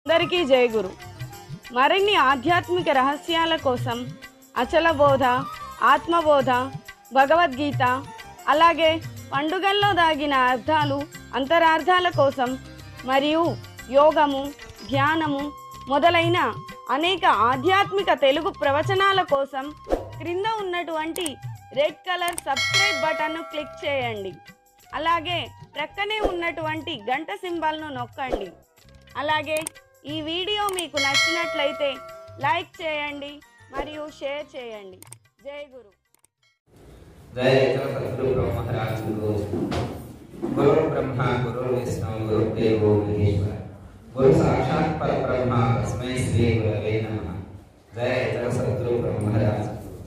అందరికీ జై గురు మరిన్ని ఆధ్యాత్మిక రహస్యాల కోసం అచల బోధ ఆత్మబోధ భగవద్గీత అలాగే పండుగల్లో దాగిన అర్థాలు అంతరార్థాల కోసం మరియు యోగము ధ్యానము మొదలైన అనేక ఆధ్యాత్మిక తెలుగు ప్రవచనాల కోసం క్రింద ఉన్నటువంటి రెడ్ కలర్ సబ్స్క్రైబ్ బటన్ను క్లిక్ చేయండి అలాగే ప్రక్కనే ఉన్నటువంటి గంట సింబల్ను నొక్కండి అలాగే ఈ వీడియో మీకు నచ్చినట్లయితే లైక్ చేయండి మరియు షేర్ చేయండి జై గురు జయ సద్గురు బ్రహ్మరాజు గురు గురు బ్రహ్మ గురు విష్ణు గురు దేవో మహేశ్వర గురు సాక్షాత్ పరబ్రహ్మ తస్మై శ్రీ గురవే నమ జయ ఇతర సద్గురు బ్రహ్మరాజు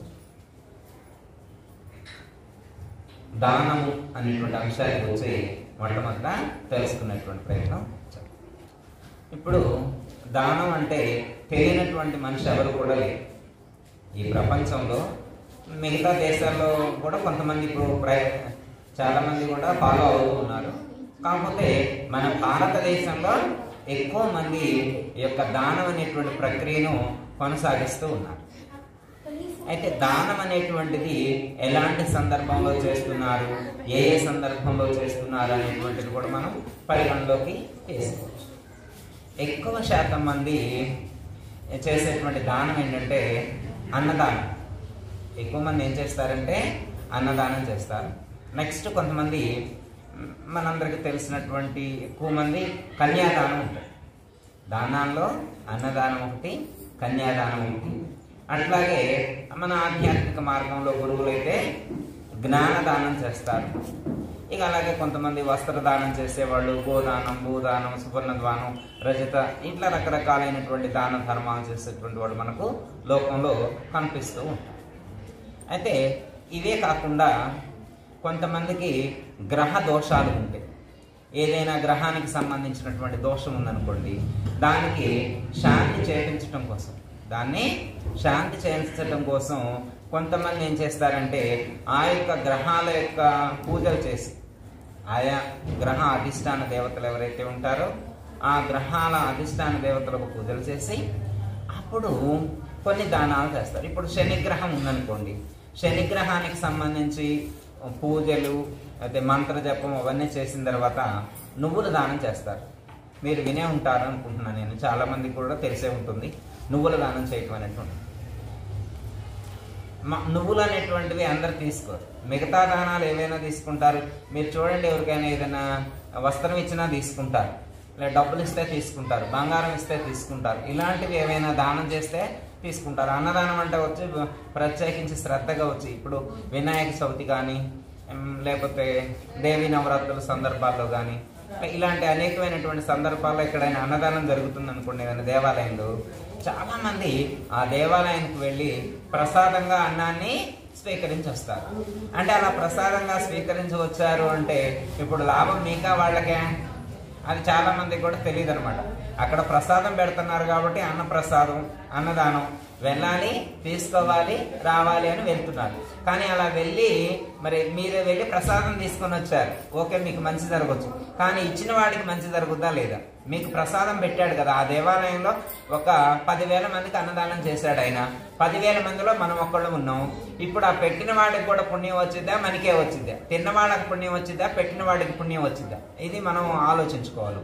దానము అనేటువంటి అంశాన్ని గురించి మొట్టమొదట తెలుసుకునేటువంటి ప్రయత్నం చేద్దాం. ఇప్పుడు దానం అంటే తెలియనటువంటి మనిషి ఎవరు కూడా లేరు ఈ ప్రపంచంలో మిగతా దేశాల్లో కూడా కొంతమంది ఇప్పుడు ప్రయ చాలా మంది కూడా ఫాలో అవుతూ ఉన్నారు కాకపోతే మన భారతదేశంలో ఎక్కువ మంది ఈ యొక్క దానం అనేటువంటి ప్రక్రియను కొనసాగిస్తూ ఉన్నారు అయితే దానం అనేటువంటిది ఎలాంటి సందర్భంలో చేస్తున్నారు ఏ ఏ సందర్భంలో చేస్తున్నారు అనేటువంటిది కూడా మనం పరిగణలోకి తీసుకోవచ్చు ఎక్కువ శాతం మంది చేసేటువంటి దానం ఏంటంటే అన్నదానం ఎక్కువ మంది ఏం చేస్తారంటే అన్నదానం చేస్తారు నెక్స్ట్ కొంతమంది మ్, మనందరికీ తెలిసినటువంటి ఎక్కువ మంది కన్యాదానం ఉంటుంది దానాల్లో అన్నదానం ఒకటి కన్యాదానం ఒకటి అట్లాగే మన ఆధ్యాత్మిక మార్గంలో గురువులైతే జ్ఞానదానం చేస్తారు ఇక అలాగే కొంతమంది వస్త్రదానం చేసేవాళ్ళు గోదానం భూదానం సువర్ణదానం రజత ఇట్లా రకరకాలైనటువంటి దాన ధర్మాలు చేసేటువంటి వాళ్ళు మనకు లోకంలో కనిపిస్తూ ఉంటారు అయితే ఇవే కాకుండా కొంతమందికి గ్రహ దోషాలు ఉంటాయి ఏదైనా గ్రహానికి సంబంధించినటువంటి దోషం ఉందనుకోండి దానికి శాంతి చేయించడం కోసం దాన్ని శాంతి చేయించడం కోసం కొంతమంది ఏం చేస్తారంటే ఆ యొక్క గ్రహాల యొక్క పూజలు చేసి ఆయా గ్రహ అధిష్టాన దేవతలు ఎవరైతే ఉంటారో ఆ గ్రహాల అధిష్టాన దేవతలకు పూజలు చేసి అప్పుడు కొన్ని దానాలు చేస్తారు ఇప్పుడు శనిగ్రహం ఉందనుకోండి శనిగ్రహానికి సంబంధించి పూజలు అయితే మంత్ర జపం అవన్నీ చేసిన తర్వాత నువ్వుల దానం చేస్తారు మీరు వినే ఉంటారు అనుకుంటున్నాను నేను చాలా మందికి కూడా తెలిసే ఉంటుంది నువ్వుల దానం చేయటం అనేటువంటి మ- నువ్వులు అనేటువంటివి అందరు తీసుకోరు మిగతా దానాలు ఏవైనా తీసుకుంటారు మీరు చూడండి ఎవరికైనా ఏదైనా వస్త్రం ఇచ్చినా తీసుకుంటారు లేదా డబ్బులు ఇస్తే తీసుకుంటారు బంగారం ఇస్తే తీసుకుంటారు ఇలాంటివి ఏవైనా దానం చేస్తే తీసుకుంటారు అన్నదానం అంటే వచ్చి ప్రత్యేకించి శ్రద్ధగా వచ్చి ఇప్పుడు వినాయక చవితి కానీ ఉమ్, లేకపోతే దేవి నవరాత్రుల సందర్భాల్లో కానీ ఇలాంటి అనేకమైనటువంటి సందర్భాల్లో ఎక్కడైనా అన్నదానం జరుగుతుంది అనుకోండి ఏదైనా దేవాలయంలో చాలా మంది ఆ దేవాలయానికి వెళ్ళి ప్రసాదంగా అన్నాన్ని స్వీకరించి వస్తారు అంటే అలా ప్రసాదంగా స్వీకరించి వచ్చారు అంటే ఇప్పుడు లాభం మీకా వాళ్ళకే అది చాలా మందికి కూడా తెలియదు అనమాట అక్కడ ప్రసాదం పెడుతున్నారు కాబట్టి అన్న ప్రసాదం అన్నదానం వెళ్ళాలి తీసుకోవాలి రావాలి అని వెళ్తున్నారు కానీ అలా వెళ్ళి మరి మీరు వెళ్ళి ప్రసాదం తీసుకొని వచ్చారు ఓకే మీకు మంచి జరగచ్చు కానీ ఇచ్చిన వాడికి మంచి జరుగుద్దా లేదా మీకు ప్రసాదం పెట్టాడు కదా ఆ దేవాలయంలో ఒక పదివేల మందికి అన్నదానం చేశాడు ఆయన పదివేల మందిలో మనం ఒక్కళ్ళు ఉన్నాం ఇప్పుడు ఆ పెట్టిన వాడికి కూడా పుణ్యం వచ్చిద్దా మనకే వచ్చిద్దా తిన్న వాళ్ళకి పుణ్యం వచ్చిద్దా పెట్టిన వాడికి పుణ్యం వచ్చిద్దా ఇది మనం ఆలోచించుకోవాలి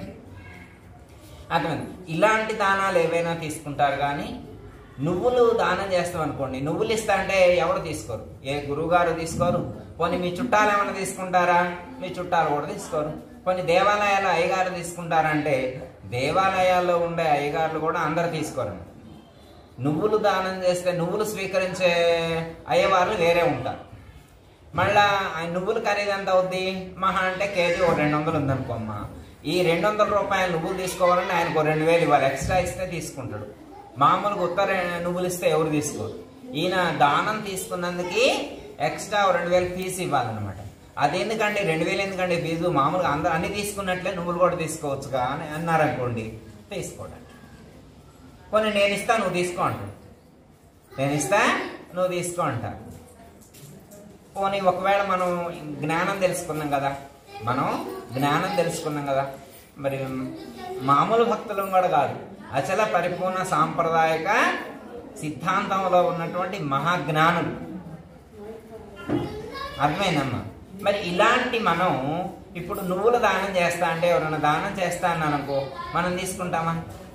అర్థమైంది ఇలాంటి దానాలు ఏవైనా తీసుకుంటారు కానీ నువ్వులు దానం చేస్తాం అనుకోండి నువ్వులు ఇస్తా అంటే ఎవరు తీసుకోరు ఏ గురువు గారు తీసుకోరు పోనీ మీ చుట్టాలు ఏమైనా తీసుకుంటారా మీ చుట్టాలు కూడా తీసుకోరు కొన్ని దేవాలయాలు అయ్యగారు తీసుకుంటారంటే దేవాలయాల్లో ఉండే అయ్యగారులు కూడా అందరు తీసుకోరు నువ్వులు దానం చేస్తే నువ్వులు స్వీకరించే అయ్యవార్లు వేరే ఉంటారు మళ్ళా ఆ నువ్వులు ఖరీదు ఎంత అవుద్ది మహా అంటే కేజీ ఒక రెండు వందలు ఉందనుకోమ్మా ఈ రెండు వందల రూపాయలు నువ్వులు తీసుకోవాలంటే ఆయనకు రెండు వేలు ఇవ్వాలి ఎక్స్ట్రా ఇస్తే తీసుకుంటాడు మామూలుగా ఉత్తర నువ్వులు ఇస్తే ఎవరు తీసుకోరు ఈయన దానం తీసుకున్నందుకు ఎక్స్ట్రా ఓ రెండు వేలు ఫీజు ఇవ్వాలన్నమాట అదెందుకండి రెండు వేలు ఎందుకండి ఫీజు మామూలుగా అందరూ అన్ని తీసుకున్నట్లే నువ్వులు కూడా తీసుకోవచ్చుగా అని అన్నారనుకోండి తీసుకోవడానికి పోనీ నేను ఇస్తా నువ్వు తీసుకో అంటాడు నేను ఇస్తా నువ్వు తీసుకో అంటారు పోనీ ఒకవేళ మనం జ్ఞానం తెలుసుకున్నాం కదా మనం జ్ఞానం తెలుసుకున్నాం కదా మరి మామూలు భక్తులం కూడా కాదు అచల పరిపూర్ణ సాంప్రదాయక సిద్ధాంతంలో ఉన్నటువంటి మహాజ్ఞానులు అర్థమైందమ్మా మరి ఇలాంటి మనం ఇప్పుడు నువ్వుల దానం చేస్తా అంటే ఎవరైనా దానం చేస్తా అన్నాను అనుకో మనం తీసుకుంటామా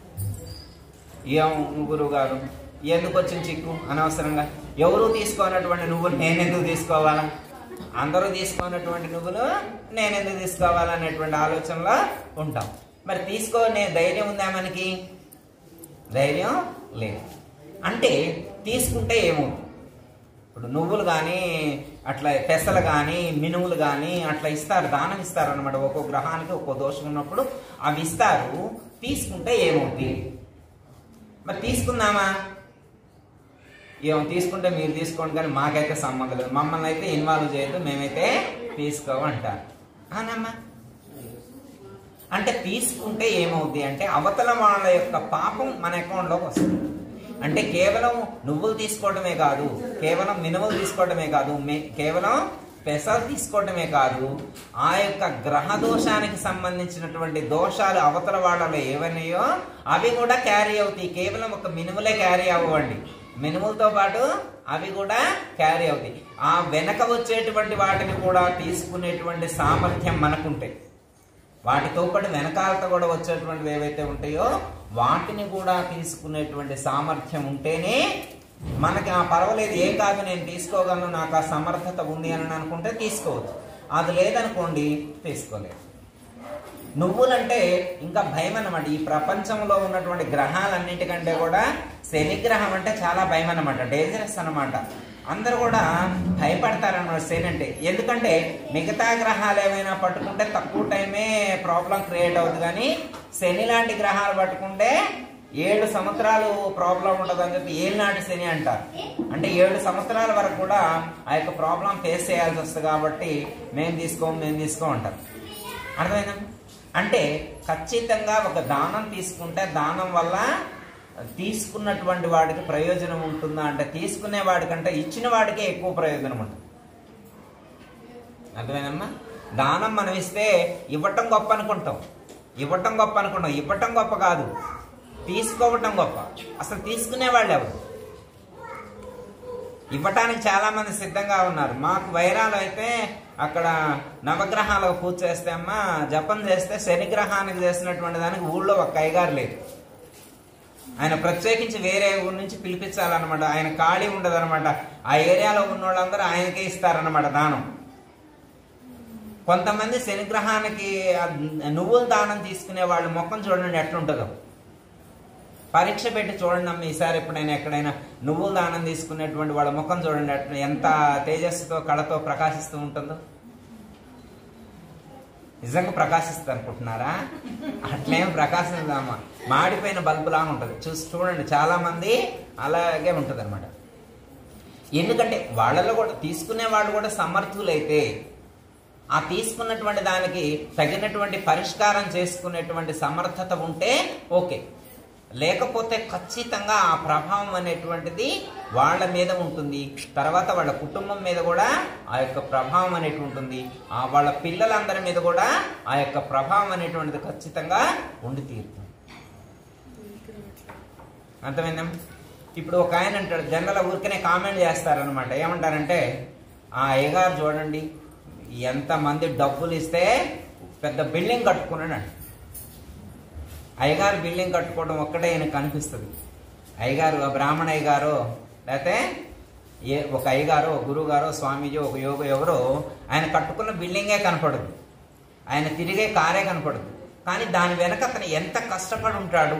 ఏం గురువు గారు ఎందుకు వచ్చిన చిక్కు అనవసరంగా ఎవరు తీసుకోనటువంటి నువ్వులు నేనెందుకు తీసుకోవాలా అందరూ తీసుకున్నటువంటి నువ్వులు నేనెందుకు తీసుకోవాలనేటువంటి ఆలోచనలో ఉంటాం మరి తీసుకోనే ధైర్యం ఉందా మనకి ధైర్యం లేదు అంటే తీసుకుంటే ఏమవుతుంది ఇప్పుడు నువ్వులు కానీ అట్లా పెసలు కానీ మినుములు కానీ అట్లా ఇస్తారు దానం ఇస్తారు అనమాట ఒక్కో గ్రహానికి ఒక్కో దోషం ఉన్నప్పుడు అవి ఇస్తారు తీసుకుంటే ఏమవుతుంది మరి తీసుకుందామా ఏమో తీసుకుంటే మీరు తీసుకోండి కానీ మాకైతే సంబంధం లేదు మమ్మల్ని అయితే ఇన్వాల్వ్ చేయొద్దు మేమైతే తీసుకోమంటారు అవునమ్మా అంటే తీసుకుంటే ఏమవుద్ది అంటే అవతల వాళ్ళ యొక్క పాపం మన అకౌంట్లోకి వస్తుంది అంటే కేవలం నువ్వులు తీసుకోవడమే కాదు కేవలం మినుములు తీసుకోవడమే కాదు మే- కేవలం పెసలు తీసుకోవడమే కాదు ఆ యొక్క గ్రహ దోషానికి సంబంధించినటువంటి దోషాలు అవతల వాళ్ళలో ఏవన్నాయో అవి కూడా క్యారీ అవుతాయి కేవలం ఒక మినుములే క్యారీ అవ్వండి మినుములతో పాటు అవి కూడా క్యారీ అవుతాయి ఆ వెనక వచ్చేటువంటి వాటిని కూడా తీసుకునేటువంటి సామర్థ్యం మనకుంటాయి వాటితో పాటు వెనకాలతో కూడా వచ్చేటువంటివి ఏవైతే ఉంటాయో వాటిని కూడా తీసుకునేటువంటి సామర్థ్యం ఉంటేనే మనకి ఆ పర్వాలేదు ఏం కాదు నేను తీసుకోగలను నాకు ఆ సమర్థత ఉంది అని అనుకుంటే తీసుకోవచ్చు అది లేదనుకోండి తీసుకోలేదు నువ్వులంటే ఇంకా భయం అన్నమాట ఈ ప్రపంచంలో ఉన్నటువంటి గ్రహాలన్నిటికంటే కూడా శని గ్రహం అంటే చాలా భయం అన్నమాట డేంజరస్ అన్నమాట అందరూ కూడా భయపడతారన్నమాట శని అంటే ఎందుకంటే మిగతా గ్రహాలు ఏమైనా పట్టుకుంటే తక్కువ టైమే ప్రాబ్లం క్రియేట్ అవుతుంది కానీ శని లాంటి గ్రహాలు పట్టుకుంటే ఏడు సంవత్సరాలు ప్రాబ్లం ఉండదు అని చెప్పి ఏళ్ళనాటి శని అంటారు అంటే ఏడు సంవత్సరాల వరకు కూడా ఆ యొక్క ప్రాబ్లం ఫేస్ చేయాల్సి వస్తుంది కాబట్టి మేము తీసుకోం మేము తీసుకోం అంటారు అర్థమైందా అంటే ఖచ్చితంగా ఒక దానం తీసుకుంటే దానం వల్ల తీసుకున్నటువంటి వాడికి ప్రయోజనం ఉంటుందా అంటే తీసుకునే వాడికంటే ఇచ్చిన వాడికే ఎక్కువ ప్రయోజనం ఉంటుంది అర్థమైందమ్మా దానం మనం ఇస్తే ఇవ్వటం గొప్ప అనుకుంటాం ఇవ్వటం గొప్ప అనుకుంటాం ఇవ్వటం గొప్ప కాదు తీసుకోవటం గొప్ప అసలు తీసుకునే వాళ్ళు ఎవరు ఇవ్వటానికి చాలా మంది సిద్ధంగా ఉన్నారు మాకు వైరాలు అయితే అక్కడ నవగ్రహాలకు పూజ చేస్తే అమ్మ జపం చేస్తే శని గ్రహానికి చేసినటువంటి దానికి ఊళ్ళో ఒక కైగారు లేదు ఆయన ప్రత్యేకించి వేరే ఊరు నుంచి పిలిపించాలన్నమాట ఆయన ఖాళీ ఉండదన్నమాట ఆ ఏరియాలో ఉన్న వాళ్ళందరూ ఆయనకే ఇస్తారన్నమాట దానం కొంతమంది శనిగ్రహానికి ఆ నువ్వుల దానం తీసుకునే వాళ్ళ ముఖం చూడండి ఎట్లుంటుందో పరీక్ష పెట్టి చూడండి అమ్మ ఈసారి ఎప్పుడైనా ఎక్కడైనా నువ్వుల దానం తీసుకునేటువంటి వాళ్ళ ముఖం చూడండి అట్లా ఎంత తేజస్సుతో కళతో ప్రకాశిస్తూ ఉంటుందో నిజంగా ప్రకాశిస్తుంది అనుకుంటున్నారా అట్లేం ప్రకాశించదమ్మా మాడిపోయిన బల్బులాగా ఉంటుంది చూసి చూడండి చాలా మంది అలాగే ఉంటుంది అనమాట ఎందుకంటే వాళ్ళలో కూడా తీసుకునే వాళ్ళు కూడా సమర్థులైతే ఆ తీసుకున్నటువంటి దానికి తగినటువంటి పరిష్కారం చేసుకునేటువంటి సమర్థత ఉంటే ఓకే లేకపోతే ఖచ్చితంగా ఆ ప్రభావం అనేటువంటిది వాళ్ళ మీద ఉంటుంది తర్వాత వాళ్ళ కుటుంబం మీద కూడా ఆ యొక్క ప్రభావం అనేటువంటి ఉంటుంది ఆ వాళ్ళ పిల్లలందరి మీద కూడా ఆ యొక్క ప్రభావం అనేటువంటిది ఖచ్చితంగా ఉండి తీరుతుంది అర్థమైందా ఇప్పుడు ఒక ఆయన అంటాడు జనరల్ ఊరికనే కామెంట్ చేస్తారనమాట ఏమంటారంటే ఆ అయ్యగారు చూడండి ఎంతమంది డబ్బులు ఇస్తే పెద్ద బిల్డింగ్ కట్టుకున్నాడు అంట అయ్యగారు బిల్డింగ్ కట్టుకోవడం ఒక్కటే ఆయన కనిపిస్తుంది అయ్యగారు ఆ బ్రాహ్మణ అయ్యగారు లేకపోతే ఏ ఒక అయ్యగారు ఒక గురువు గారు స్వామీజీ ఒక యోగ ఎవరో ఆయన కట్టుకున్న బిల్డింగే కనపడదు ఆయన తిరిగే కారే కనపడదు కానీ దాని వెనక అతను ఎంత కష్టపడి ఉంటాడు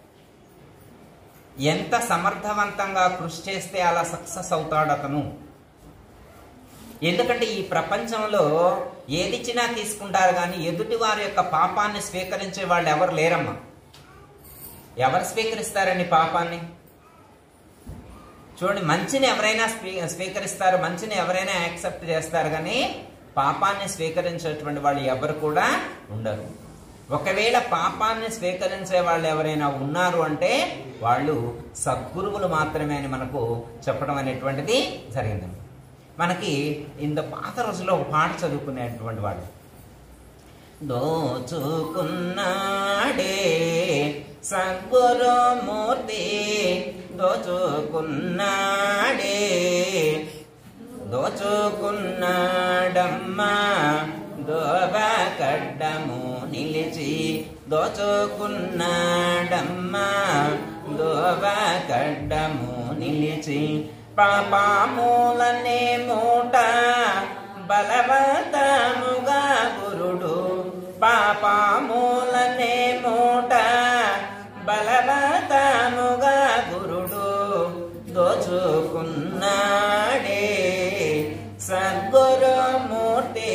ఎంత సమర్థవంతంగా కృషి చేస్తే అలా సక్సెస్ అవుతాడు అతను ఎందుకంటే ఈ ప్రపంచంలో ఏదిచ్చినా తీసుకుంటారు కానీ ఎదుటి వారి యొక్క పాపాన్ని స్వీకరించే వాళ్ళు ఎవరు లేరమ్మా ఎవరు స్వీకరిస్తారండి పాపాన్ని చూడండి మంచిని ఎవరైనా స్వీ స్వీకరిస్తారు మంచిని ఎవరైనా యాక్సెప్ట్ చేస్తారు కానీ పాపాన్ని స్వీకరించేటువంటి వాళ్ళు ఎవరు కూడా ఉండరు ఒకవేళ పాపాన్ని స్వీకరించే వాళ్ళు ఎవరైనా ఉన్నారు అంటే వాళ్ళు సద్గురువులు మాత్రమే అని మనకు చెప్పడం అనేటువంటిది జరిగింది మనకి ఇంత పాత రోజుల్లో ఒక పాట చదువుకునేటువంటి వాళ్ళు దోచుకున్నాడే సద్గురుమూర్తి దోచుకున్నాడే దోచుకున్నాడమ్మా దోబకడ్డము నిలిచి దోచుకున్నాడమ్మా దోబకడ్డము నిలిచి పాపామూలనే మూట బలవంతముగా గురుడు పాపామూలనే మూట బలవంతముగా గురుడు దోచుకున్నాడే సద్గురుమూర్తి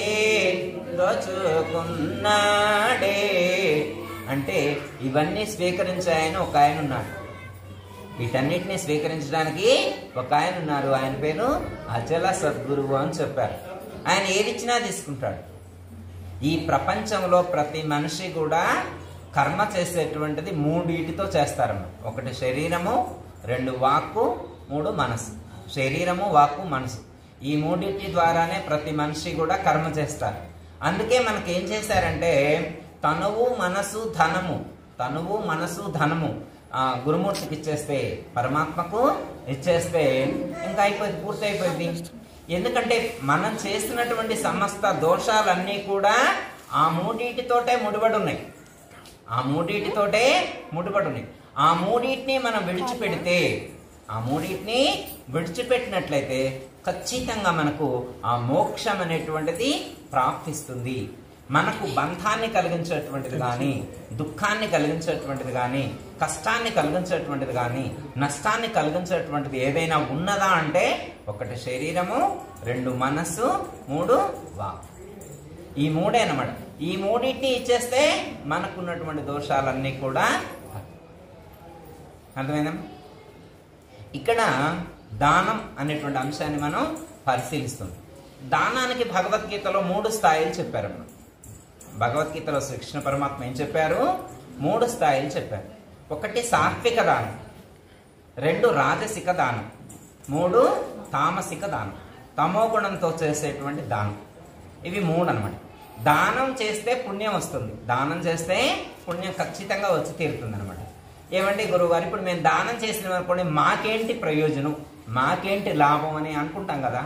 దోచుకున్నాడే అంటే ఇవన్నీ స్వీకరించాయని ఒక ఆయన ఉన్నాడు వీటన్నిటిని స్వీకరించడానికి ఒక ఆయన ఉన్నారు ఆయన పేరు అచల సద్గురువు అని చెప్పారు ఆయన ఏది ఇచ్చినా తీసుకుంటాడు ఈ ప్రపంచంలో ప్రతి మనిషి కూడా కర్మ చేసేటువంటిది మూడింటితో చేస్తారమ్మ ఒకటి శరీరము రెండు వాక్కు మూడు మనసు శరీరము వాక్కు మనసు ఈ మూడింటి ద్వారానే ప్రతి మనిషి కూడా కర్మ చేస్తారు అందుకే మనకి ఏం చేశారంటే తనువు మనసు ధనము తనువు మనసు ధనము ఆ గురుమూర్తికి ఇచ్చేస్తే పరమాత్మకు ఇచ్చేస్తే ఇంకా అయిపోయింది పూర్తి అయిపోయింది ఎందుకంటే మనం చేస్తున్నటువంటి సమస్త దోషాలన్నీ కూడా ఆ మూడింటితోటే ముడిపడి ఉన్నాయి ఆ మూడింటితోటే ముడిపడి ఉన్నాయి ఆ మూడింటిని మనం విడిచిపెడితే ఆ మూడింటిని విడిచిపెట్టినట్లయితే ఖచ్చితంగా మనకు ఆ మోక్షం అనేటువంటిది ప్రాప్తిస్తుంది మనకు బంధాన్ని కలిగించేటువంటిది కానీ దుఃఖాన్ని కలిగించేటువంటిది కానీ కష్టాన్ని కలిగించేటువంటిది కానీ నష్టాన్ని కలిగించేటువంటిది ఏదైనా ఉన్నదా అంటే ఒకటి శరీరము రెండు మనస్సు మూడు వాక్ ఈ మూడే అన్నమాట ఈ మూడింటిని ఇచ్చేస్తే మనకున్నటువంటి దోషాలన్నీ కూడా అర్థమైందా ఇక్కడ దానం అనేటువంటి అంశాన్ని మనం పరిశీలిస్తుంది దానానికి భగవద్గీతలో మూడు స్థాయిలు చెప్పారు మనం భగవద్గీతలో శ్రీకృష్ణ పరమాత్మ ఏం చెప్పారు మూడు స్థాయిలు చెప్పారు ఒకటి సాత్విక దానం రెండు రాజసిక దానం మూడు తామసిక దానం తమో గుణంతో చేసేటువంటి దానం ఇవి మూడు అనమాట దానం చేస్తే పుణ్యం వస్తుంది దానం చేస్తే పుణ్యం ఖచ్చితంగా వచ్చి తీరుతుంది అనమాట ఏమండి గురువుగారు ఇప్పుడు మేము దానం చేసిన అనుకోండి మాకేంటి ప్రయోజనం మాకేంటి లాభం అని అనుకుంటాం కదా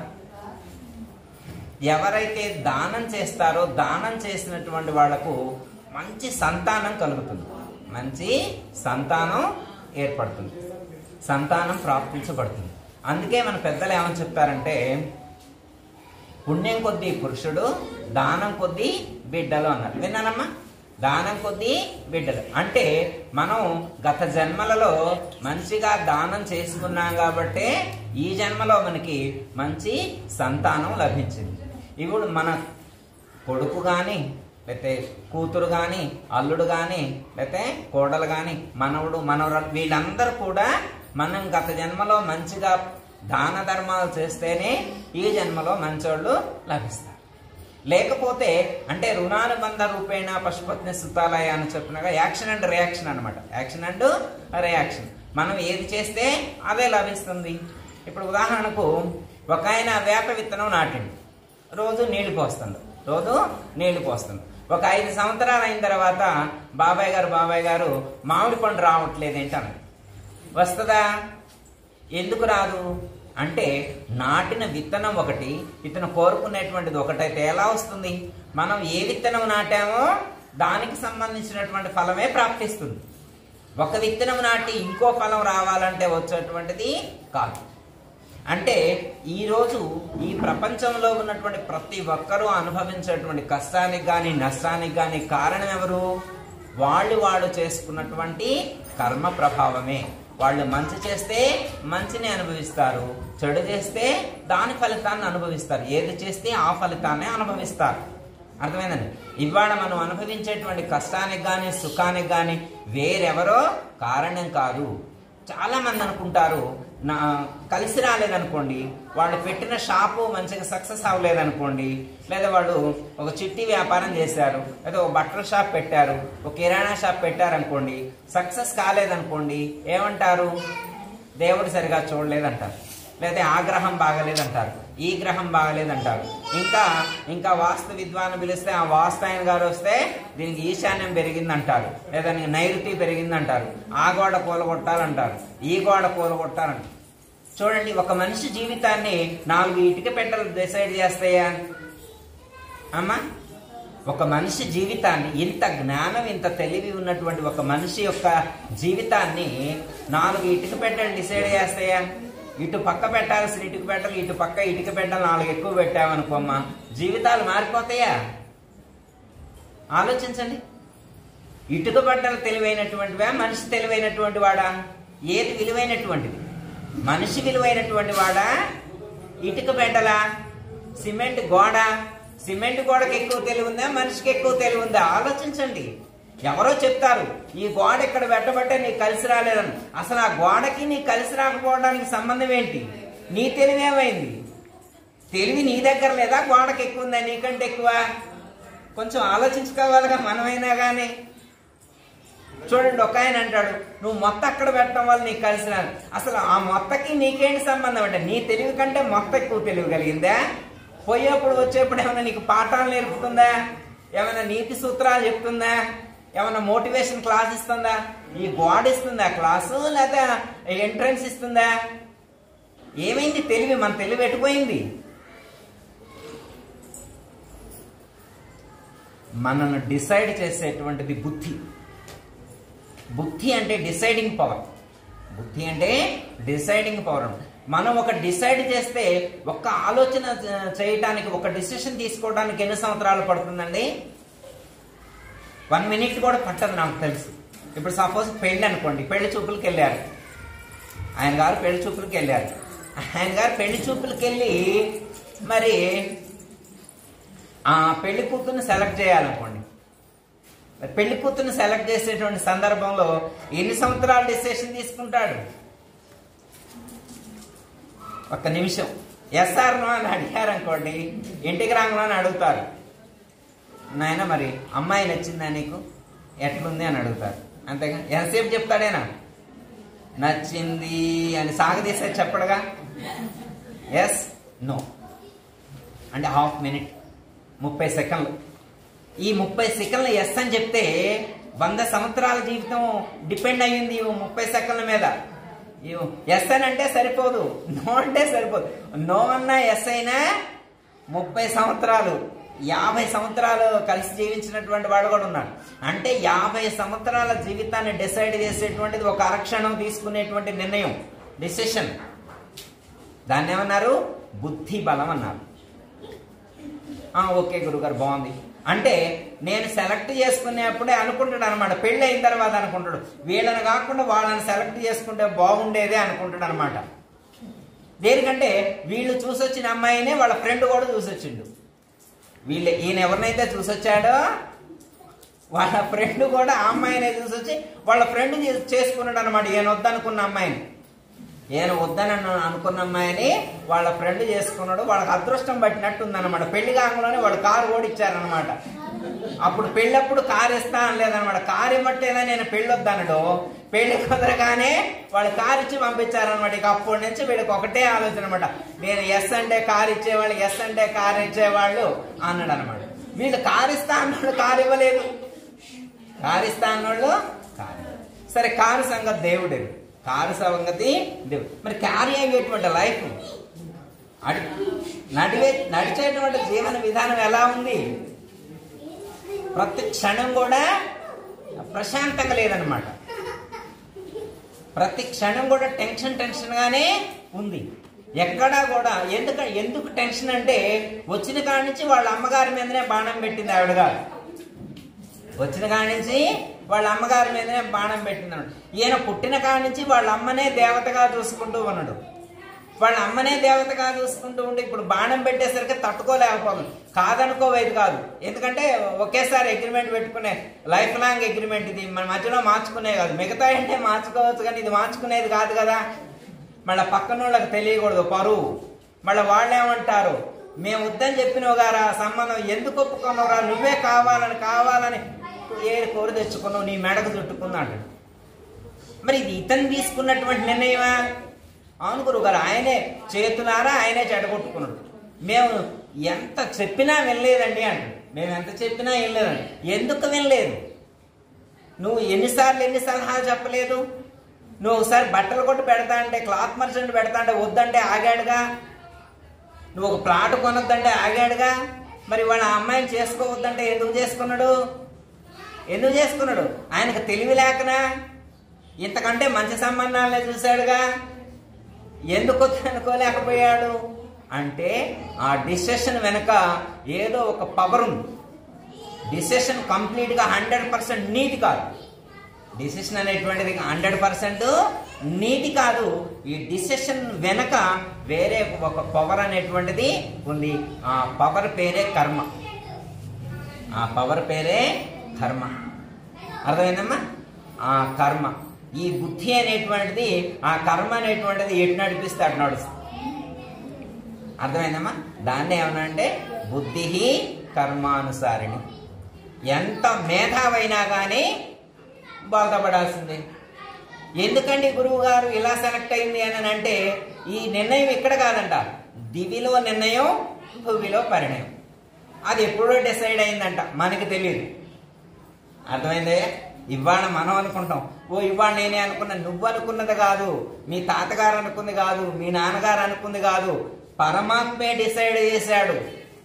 ఎవరైతే దానం చేస్తారో దానం చేసినటువంటి వాళ్లకు మంచి సంతానం కలుగుతుంది మంచి సంతానం ఏర్పడుతుంది సంతానం ప్రాప్తించబడుతుంది అందుకే మన పెద్దలు ఏమని చెప్తారంటే పుణ్యం కొద్దీ పురుషుడు దానం కొద్దీ బిడ్డలు అన్నారు విన్నానమ్మా దానం కొద్దీ బిడ్డలు అంటే మనం గత జన్మలలో మంచిగా దానం చేసుకున్నాం కాబట్టే ఈ జన్మలో మనకి మంచి సంతానం లభించింది ఇప్పుడు మన కొడుకు కానీ లేకపోతే కూతురు కానీ అల్లుడు కానీ లేకపోతే కోడలు కానీ మనవడు మనవరాలు వీళ్ళందరూ కూడా మనం గత జన్మలో మంచిగా దాన ధర్మాలు చేస్తేనే ఈ జన్మలో మంచోళ్ళు లభిస్తారు లేకపోతే అంటే రుణానుబంధ రూపేణ పశుపత్ని సుతాలయ అని చెప్పినగా యాక్షన్ అండ్ రియాక్షన్ అనమాట యాక్షన్ అండ్ రియాక్షన్ మనం ఏది చేస్తే అదే లభిస్తుంది ఇప్పుడు ఉదాహరణకు ఒక ఆయన వేప విత్తనం నాటిండు రోజు నీళ్లు పోస్తుంది రోజు నీళ్లు పోస్తుంది ఒక ఐదు సంవత్సరాలు అయిన తర్వాత బాబాయ్ గారు బాబాయ్ గారు మామిడి పండు రావట్లేదు ఏంటన్నది వస్తుందా ఎందుకు రాదు అంటే నాటిన విత్తనం ఒకటి ఇతను కోరుకునేటువంటిది ఒకటైతే ఎలా వస్తుంది మనం ఏ విత్తనం నాటామో దానికి సంబంధించినటువంటి ఫలమే ప్రాప్తిస్తుంది ఒక విత్తనం నాటి ఇంకో ఫలం రావాలంటే వచ్చేటువంటిది కాదు అంటే ఈరోజు ఈ ప్రపంచంలో ఉన్నటువంటి ప్రతి ఒక్కరూ అనుభవించేటువంటి కష్టానికి కానీ నష్టానికి కానీ కారణం ఎవరు వాళ్ళు వాళ్ళు చేసుకున్నటువంటి కర్మ ప్రభావమే వాళ్ళు మంచి చేస్తే మంచిని అనుభవిస్తారు చెడు చేస్తే దాని ఫలితాన్ని అనుభవిస్తారు ఏది చేస్తే ఆ ఫలితాన్ని అనుభవిస్తారు అర్థమైందండి ఇవాళ మనం అనుభవించేటువంటి కష్టానికి కానీ సుఖానికి కానీ వేరెవరో కారణం కాదు చాలా మంది అనుకుంటారు నా కలిసి రాలేదనుకోండి వాళ్ళు పెట్టిన షాపు మంచిగా సక్సెస్ అవ్వలేదనుకోండి లేదా వాళ్ళు ఒక చిట్టి వ్యాపారం చేశారు లేదా ఒక బట్టల షాప్ పెట్టారు ఒక కిరాణా షాప్ పెట్టారనుకోండి సక్సెస్ కాలేదనుకోండి ఏమంటారు దేవుడు సరిగా చూడలేదంటారు లేదా ఆ గ్రహం బాగలేదంటారు ఈ గ్రహం బాగలేదంటారు ఇంకా ఇంకా వాస్తు విద్వాన్ని పిలిస్తే ఆ వాస్తు ఆయన గారు వస్తే దీనికి ఈశాన్యం పెరిగిందంటారు లేదా నీకు నైరుతి పెరిగిందంటారు ఆ గోడ కూలగొట్టాలంటారు ఈ గోడ కూలగొట్టాలంటారు చూడండి ఒక మనిషి జీవితాన్ని నాలుగు ఇటుక పెట్టలు డిసైడ్ చేస్తాయా అమ్మా ఒక మనిషి జీవితాన్ని ఇంత జ్ఞానం ఇంత తెలివి ఉన్నటువంటి ఒక మనిషి యొక్క జీవితాన్ని నాలుగు ఇటుక పెట్టలు డిసైడ్ చేస్తాయా ఇటు పక్క పెట్టాల్సిన ఇటుక పెట్టలు ఇటు పక్క ఇటుక పెట్టలు నాలుగు ఎక్కువ పెట్టామనుకోమ్మా జీవితాలు మారిపోతాయా ఆలోచించండి ఇటుక బట్టలు తెలివైనటువంటివా మనిషి తెలివైనటువంటి వాడా ఏది విలువైనటువంటిది మనిషి విలువైనటువంటి వాడా ఇటుక బెడ్డలా సిమెంట్ గోడ సిమెంట్ గోడకి ఎక్కువ తెలివి ఉందా మనిషికి ఎక్కువ తెలివి ఉందా ఆలోచించండి ఎవరో చెప్తారు ఈ గోడ ఇక్కడ పెట్టబట్టే నీకు కలిసి రాలేదని అసలు ఆ గోడకి నీకు కలిసి రాకపోవడానికి సంబంధం ఏంటి నీ తెలివి ఏమైంది తెలివి నీ దగ్గర లేదా గోడకి ఎక్కువ ఉందా నీకంటే ఎక్కువ కొంచెం ఆలోచించుకోవాలిగా మనమైనా కానీ చూడండి ఒక ఆయన అంటాడు నువ్వు మొత్తం అక్కడ పెట్టడం వల్ల నీకు కలిసి రాదు అసలు ఆ మొత్తకి నీకేంటి సంబంధం అంటే నీ తెలివి కంటే మొత్తం ఎక్కువ తెలివి కలిగిందా పోయేప్పుడు వచ్చేప్పుడు ఏమైనా నీకు పాఠాలు నేర్పుతుందా ఏమైనా నీతి సూత్రాలు చెప్తుందా ఏమైనా మోటివేషన్ క్లాస్ ఇస్తుందా ఈ గోడ ఇస్తుందా క్లాసు లేదా ఎంట్రన్స్ ఇస్తుందా ఏమైంది తెలివి మన తెలివి ఎటుపోయింది మనను డిసైడ్ చేసేటువంటిది బుద్ధి బుద్ధి అంటే డిసైడింగ్ పవర్ బుద్ధి అంటే డిసైడింగ్ పవర్ మనం ఒక డిసైడ్ చేస్తే ఒక్క ఆలోచన చ- చేయటానికి ఒక డిసిషన్ తీసుకోవడానికి ఎన్ని సంవత్సరాలు పడుతుందండి వన్ మినిట్ కూడా పట్టదు నాకు తెలుసు ఇప్పుడు సపోజ్ పెళ్ళి అనుకోండి పెళ్లి చూపులకు వెళ్ళారు ఆయన గారు పెళ్లి చూపులకు వెళ్ళారు ఆయన గారు పెళ్లి చూపులకు వెళ్ళి మరి ఆ పెళ్లి కూతుర్ని సెలెక్ట్ చేయాలనుకోండి మరి పెళ్లి కూతుర్ని సెలెక్ట్ చేసేటువంటి సందర్భంలో ఎన్ని సంవత్సరాలు డిసిషన్ తీసుకుంటాడు ఒక్క నిమిషం ఎస్ఆర్ నో అని అడిగారు అనుకోండి ఇంటికి రాంగనో అని అడుగుతారు నాయన మరి అమ్మాయి నచ్చిందా నీకు ఎట్లుంది అని అడుగుతారు అంతేగా ఎంతసేపు చెప్తాడేనా నచ్చింది అని సాగదీసే చెప్పడుగా ఎస్ నో అంటే హాఫ్ మినిట్ ముప్పై సెకండ్లు ఈ ముప్పై సెకండ్లు ఎస్ అని చెప్తే వంద సంవత్సరాల జీవితం డిపెండ్ అయ్యింది ఈ ముప్పై సెకండ్ల మీద ఎస్ అని అంటే సరిపోదు నో అంటే సరిపోదు నో అన్నా ఎస్ అయినా ముప్పై సంవత్సరాలు యాభై సంవత్సరాలు కలిసి జీవించినటువంటి వాడు కూడా ఉన్నాడు అంటే యాభై సంవత్సరాల జీవితాన్ని డిసైడ్ చేసేటువంటిది ఒక అరక్షణం తీసుకునేటువంటి నిర్ణయం డిసిషన్ దాన్ని ఏమన్నారు బుద్ధి బలం అన్నారు ఆ, ఓకే గురుగారు బాగుంది అంటే నేను సెలెక్ట్ చేసుకునేప్పుడే అనుకుంటాడు అనమాట పెళ్ళి అయిన తర్వాత అనుకుంటాడు వీళ్ళని కాకుండా వాళ్ళని సెలెక్ట్ చేసుకుంటే బాగుండేదే అనుకుంటాడు అనమాట దేనికంటే వీళ్ళు చూసొచ్చిన అమ్మాయినే వాళ్ళ ఫ్రెండ్ కూడా చూసొచ్చిండు వీళ్ళు ఈయన ఎవరినైతే చూసొచ్చాడో వాళ్ళ ఫ్రెండ్ కూడా ఆ అమ్మాయినే చూసొచ్చి వాళ్ళ ఫ్రెండ్ చేసుకున్నాడు అనమాట ఈయన వద్దనుకున్న అమ్మాయిని ఈయన వద్దని అన్న- అనుకున్న అమ్మాయిని వాళ్ళ ఫ్రెండ్ చేసుకున్నాడు వాళ్ళకి అదృష్టం పట్టినట్టు ఉందన్నమాట పెళ్లి కాకుండానే వాడు కారు ఓడిచ్చారనమాట అప్పుడు పెళ్ళప్పుడు కారు ఇస్తా అనలేదన్నమాట కారు ఇవ్వట్లేదా నేను పెళ్ళి వద్దనడు పెళ్లి కుదరగానే వాళ్ళు కారు ఇచ్చి పంపించారనమాట ఇక అప్పటి నుంచి వీడికి ఒకటే ఆలోచన అనమాట నేను ఎస్ అంటే కారు ఇచ్చేవాళ్ళు ఎస్ అంటే కారు ఇచ్చేవాళ్ళు అన్నాడు అనమాట వీళ్ళు కారు ఇస్తా అన్నాడు కారు ఇవ్వలేదు కారు ఇస్తా అన్నోళ్ళు కారు సరే కారు సంగతి దేవుడు కారు సంగతి దేవుడు మరి క్యారీ అయ్యేటువంటి లైఫ్ అడి నడివే నడిచేటువంటి జీవన విధానం ఎలా ఉంది ప్రతి క్షణం కూడా ప్రశాంతంగా లేదనమాట ప్రతి క్షణం కూడా టెన్షన్ టెన్షన్ గానే ఉంది ఎక్కడా కూడా ఎందుకు ఎందుకు టెన్షన్ అంటే వచ్చిన కాడి నుంచి వాళ్ళ అమ్మగారి మీదనే బాణం పెట్టింది ఆవిడ గారు వచ్చిన కాడి నుంచి వాళ్ళ అమ్మగారి మీదనే బాణం పెట్టిందన్నాడు ఈయన పుట్టిన కాడి నుంచి వాళ్ళ అమ్మనే దేవతగా చూసుకుంటూ ఉన్నాడు వాళ్ళ అమ్మనే దేవతగా చూసుకుంటూ ఉండి ఇప్పుడు బాణం పెట్టేసరికి తట్టుకోలేకపోతుంది కాదనుకోవేది కాదు ఎందుకంటే ఒకేసారి అగ్రిమెంట్ పెట్టుకునే లైఫ్ లాంగ్ అగ్రిమెంట్ ఇది మన మధ్యలో మార్చుకునే కాదు మిగతా అంటే మార్చుకోవచ్చు కానీ ఇది మార్చుకునేది కాదు కదా మళ్ళీ పక్కన వాళ్ళకి తెలియకూడదు పరువు మళ్ళీ వాళ్ళు ఏమంటారు మేము వద్దని చెప్పినావు గారా సంబంధం ఎందుకు ఒప్పుకున్నావురా నువ్వే కావాలని కావాలని ఏ కోరి తెచ్చుకున్నావు నీ మెడకు చుట్టుకుందా అంటాడు మరి ఇది ఇతను తీసుకున్నటువంటి నిర్ణయమా అవును గురుగారు ఆయనే చేతులారా ఆయనే చెడగొట్టుకున్నాడు మేము ఎంత చెప్పినా వెళ్ళలేదండి అంటాడు మేము ఎంత చెప్పినా వెళ్ళలేదండి ఎందుకు వెళ్ళలేదు నువ్వు ఎన్నిసార్లు ఎన్ని సలహాలు చెప్పలేదు నువ్వు ఒకసారి బట్టలు కొట్టి పెడతా అంటే క్లాత్ మర్చెంట్ పెడతా అంటే వద్దంటే ఆగాడుగా నువ్వు ఒక ప్లాట్ కొనొద్దంటే ఆగాడుగా మరి వాళ్ళ అమ్మాయిని చేసుకోవద్దంటే ఎందుకు చేసుకున్నాడు ఎందుకు చేసుకున్నాడు ఆయనకు తెలివి లేకనా ఇంతకంటే మంచి సంబంధాలనే చూశాడుగా ఎందుకు అనుకోలేకపోయాడు అంటే ఆ డిసిషన్ వెనక ఏదో ఒక పవర్ ఉంది డిసిషన్ కంప్లీట్గా హండ్రెడ్ పర్సెంట్ నీతి కాదు డిసిషన్ అనేటువంటిది హండ్రెడ్ పర్సెంట్ నీతి కాదు ఈ డిసిషన్ వెనక వేరే ఒక పవర్ అనేటువంటిది ఉంది ఆ పవర్ పేరే కర్మ ఆ పవర్ పేరే కర్మ అర్థమైందమ్మా ఆ కర్మ ఈ బుద్ధి అనేటువంటిది ఆ కర్మ అనేటువంటిది ఎటు నడిపిస్తే అటు నడుస్తుంది అర్థమైందమ్మా దాన్ని ఏమన్నా అంటే బుద్ధి కర్మానుసారిణి ఎంత మేధావైనా కానీ బాధపడాల్సిందే ఎందుకండి గురువు గారు ఇలా సెలెక్ట్ అయింది అని అంటే ఈ నిర్ణయం ఇక్కడ కాదంట దివిలో నిర్ణయం భువిలో పరిణయం అది ఎప్పుడో డిసైడ్ అయిందంట మనకి తెలియదు అర్థమైందే ఇవాళ మనం అనుకుంటాం ఓ ఇవాళ నేనే అనుకున్నా నువ్వు అనుకున్నది కాదు మీ తాతగారు అనుకుంది కాదు మీ నాన్నగారు అనుకుంది కాదు పరమాత్మే డిసైడ్ చేశాడు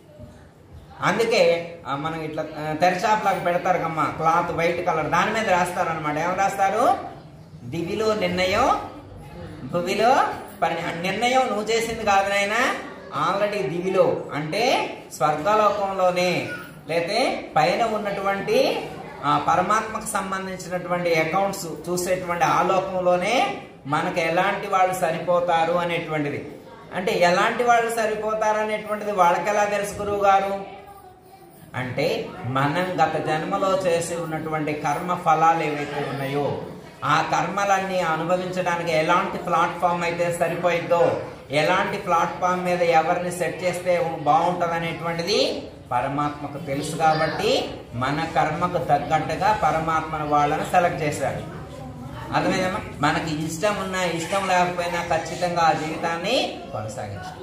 అందుకే ఆ, మనం ఇట్లా ఆ, తెరచాపలాగా పెడతారు కమ్మ క్లాత్ వైట్ కలర్ దాని మీద రాస్తారు అనమాట ఏం రాస్తారు దివిలో నిర్ణయం భువిలో పని ఆ నిర్ణయం నువ్వు చేసింది కాదు నాయనా ఆల్రెడీ దివిలో అంటే స్వర్గలోకంలోనే లేతే పైన ఉన్నటువంటి ఆ పరమాత్మకు సంబంధించినటువంటి అకౌంట్స్ చూసేటువంటి ఆ లోకంలోనే మనకు ఎలాంటి వాళ్ళు సరిపోతారు అనేటువంటిది అంటే ఎలాంటి వాళ్ళు సరిపోతారు అనేటువంటిది వాళ్ళకి ఎలా తెలుసు గురువు గారు అంటే మనం గత జన్మలో చేసి ఉన్నటువంటి కర్మ ఫలాలు ఏవైతే ఉన్నాయో ఆ కర్మలన్నీ అనుభవించడానికి ఎలాంటి ప్లాట్ఫామ్ అయితే సరిపోయిద్దో ఎలాంటి ప్లాట్ఫామ్ మీద ఎవరిని సెట్ చేస్తే బాగుంటుంది అనేటువంటిది పరమాత్మకు తెలుసు కాబట్టి మన కర్మకు తగ్గట్టుగా పరమాత్మను వాళ్ళని సెలెక్ట్ చేశాడు అర్థమైందమ్మా మనకి ఇష్టం ఉన్నా ఇష్టం లేకపోయినా ఖచ్చితంగా ఆ జీవితాన్ని కొనసాగించాలి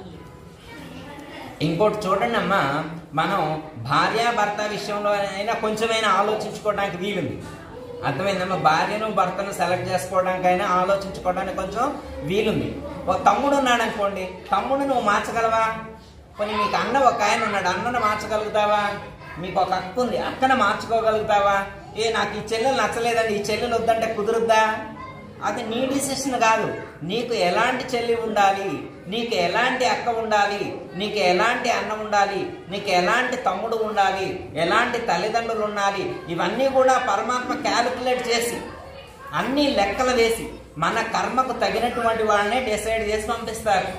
ఇంకోటి చూడండి అమ్మా మనం భార్యాభర్త విషయంలో అయినా కొంచెమైనా ఆలోచించుకోవడానికి వీలుంది అర్థమైందమ్మా భార్యను భర్తను సెలెక్ట్ చేసుకోవడానికైనా ఆలోచించుకోవడానికి కొంచెం వీలుంది ఒక తమ్ముడు ఉన్నాడు అనుకోండి తమ్ముడు నువ్వు మార్చగలవా కొన్ని మీకు అన్న ఒక ఆయన ఉన్నాడు అన్నను మార్చగలుగుతావా మీకు ఒక అక్క ఉంది అక్కను మార్చుకోగలుగుతావా ఏ నాకు ఈ చెల్లెలు నచ్చలేదండి ఈ చెల్లెలు వద్దంటే కుదురుద్దా అది నీ డిసిషన్ కాదు నీకు ఎలాంటి చెల్లి ఉండాలి నీకు ఎలాంటి అక్క ఉండాలి నీకు ఎలాంటి అన్న ఉండాలి నీకు ఎలాంటి తమ్ముడు ఉండాలి ఎలాంటి తల్లిదండ్రులు ఉండాలి ఇవన్నీ కూడా పరమాత్మ క్యాలిక్యులేట్ చేసి అన్ని లెక్కలు వేసి మన కర్మకు తగినటువంటి వాళ్ళనే డిసైడ్ చేసి పంపిస్తారు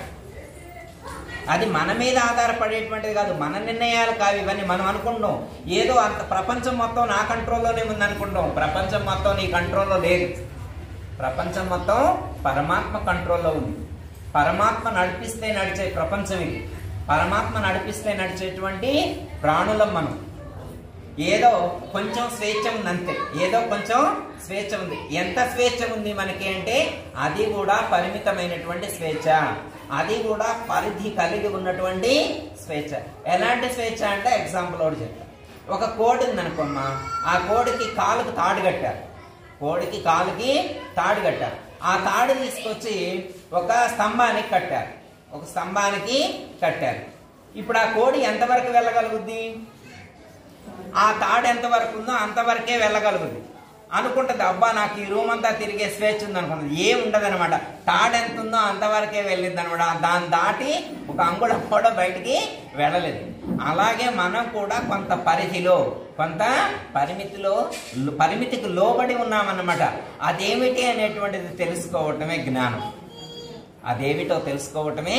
అది మన మీద ఆధారపడేటువంటిది కాదు మన నిర్ణయాలు కావు ఇవన్నీ మనం అనుకుంటాం ఏదో అంత ప్రపంచం మొత్తం నా కంట్రోల్లోనే ఉంది అనుకుంటాం ప్రపంచం మొత్తం నీ కంట్రోల్లో లేదు ప్రపంచం మొత్తం పరమాత్మ కంట్రోల్లో ఉంది పరమాత్మ నడిపిస్తే నడిచే ప్రపంచం ఇది పరమాత్మ నడిపిస్తే నడిచేటువంటి ప్రాణులం మనం ఏదో కొంచెం స్వేచ్ఛ ఉంది అంతే ఏదో కొంచెం స్వేచ్ఛ ఉంది ఎంత స్వేచ్ఛ ఉంది మనకి అంటే అది కూడా పరిమితమైనటువంటి స్వేచ్ఛ అది కూడా పరిధి కలిగి ఉన్నటువంటి స్వేచ్ఛ ఎలాంటి స్వేచ్ఛ అంటే ఎగ్జాంపుల్ ఒకటి చెప్తా ఒక కోడి ఉందనుకోమ్మా ఆ కోడికి కాలుకు తాడు కట్టారు కోడికి కాలుకి తాడు కట్టారు ఆ తాడు తీసుకొచ్చి ఒక స్తంభానికి కట్టారు ఒక స్తంభానికి కట్టారు ఇప్పుడు ఆ కోడి ఎంతవరకు వెళ్ళగలుగుద్ది ఆ తాడు ఎంతవరకు ఉందో అంతవరకే వెళ్ళగలుగుద్ది అనుకుంటుంది అబ్బా నాకు ఈ రూమ్ అంతా తిరిగే స్వేచ్ఛ ఉంది అనుకుంటుంది ఏం ఉండదు అనమాట తాడు ఎంత ఉందో అంతవరకే వెళ్ళింది అనమాట దాన్ని దాటి ఒక అంగుళం కూడా బయటికి వెళ్ళలేదు అలాగే మనం కూడా కొంత పరిధిలో కొంత పరిమితిలో పరిమితికి లోబడి ఉన్నామన్నమాట అదేమిటి అనేటువంటిది తెలుసుకోవటమే జ్ఞానం అదేమిటో తెలుసుకోవటమే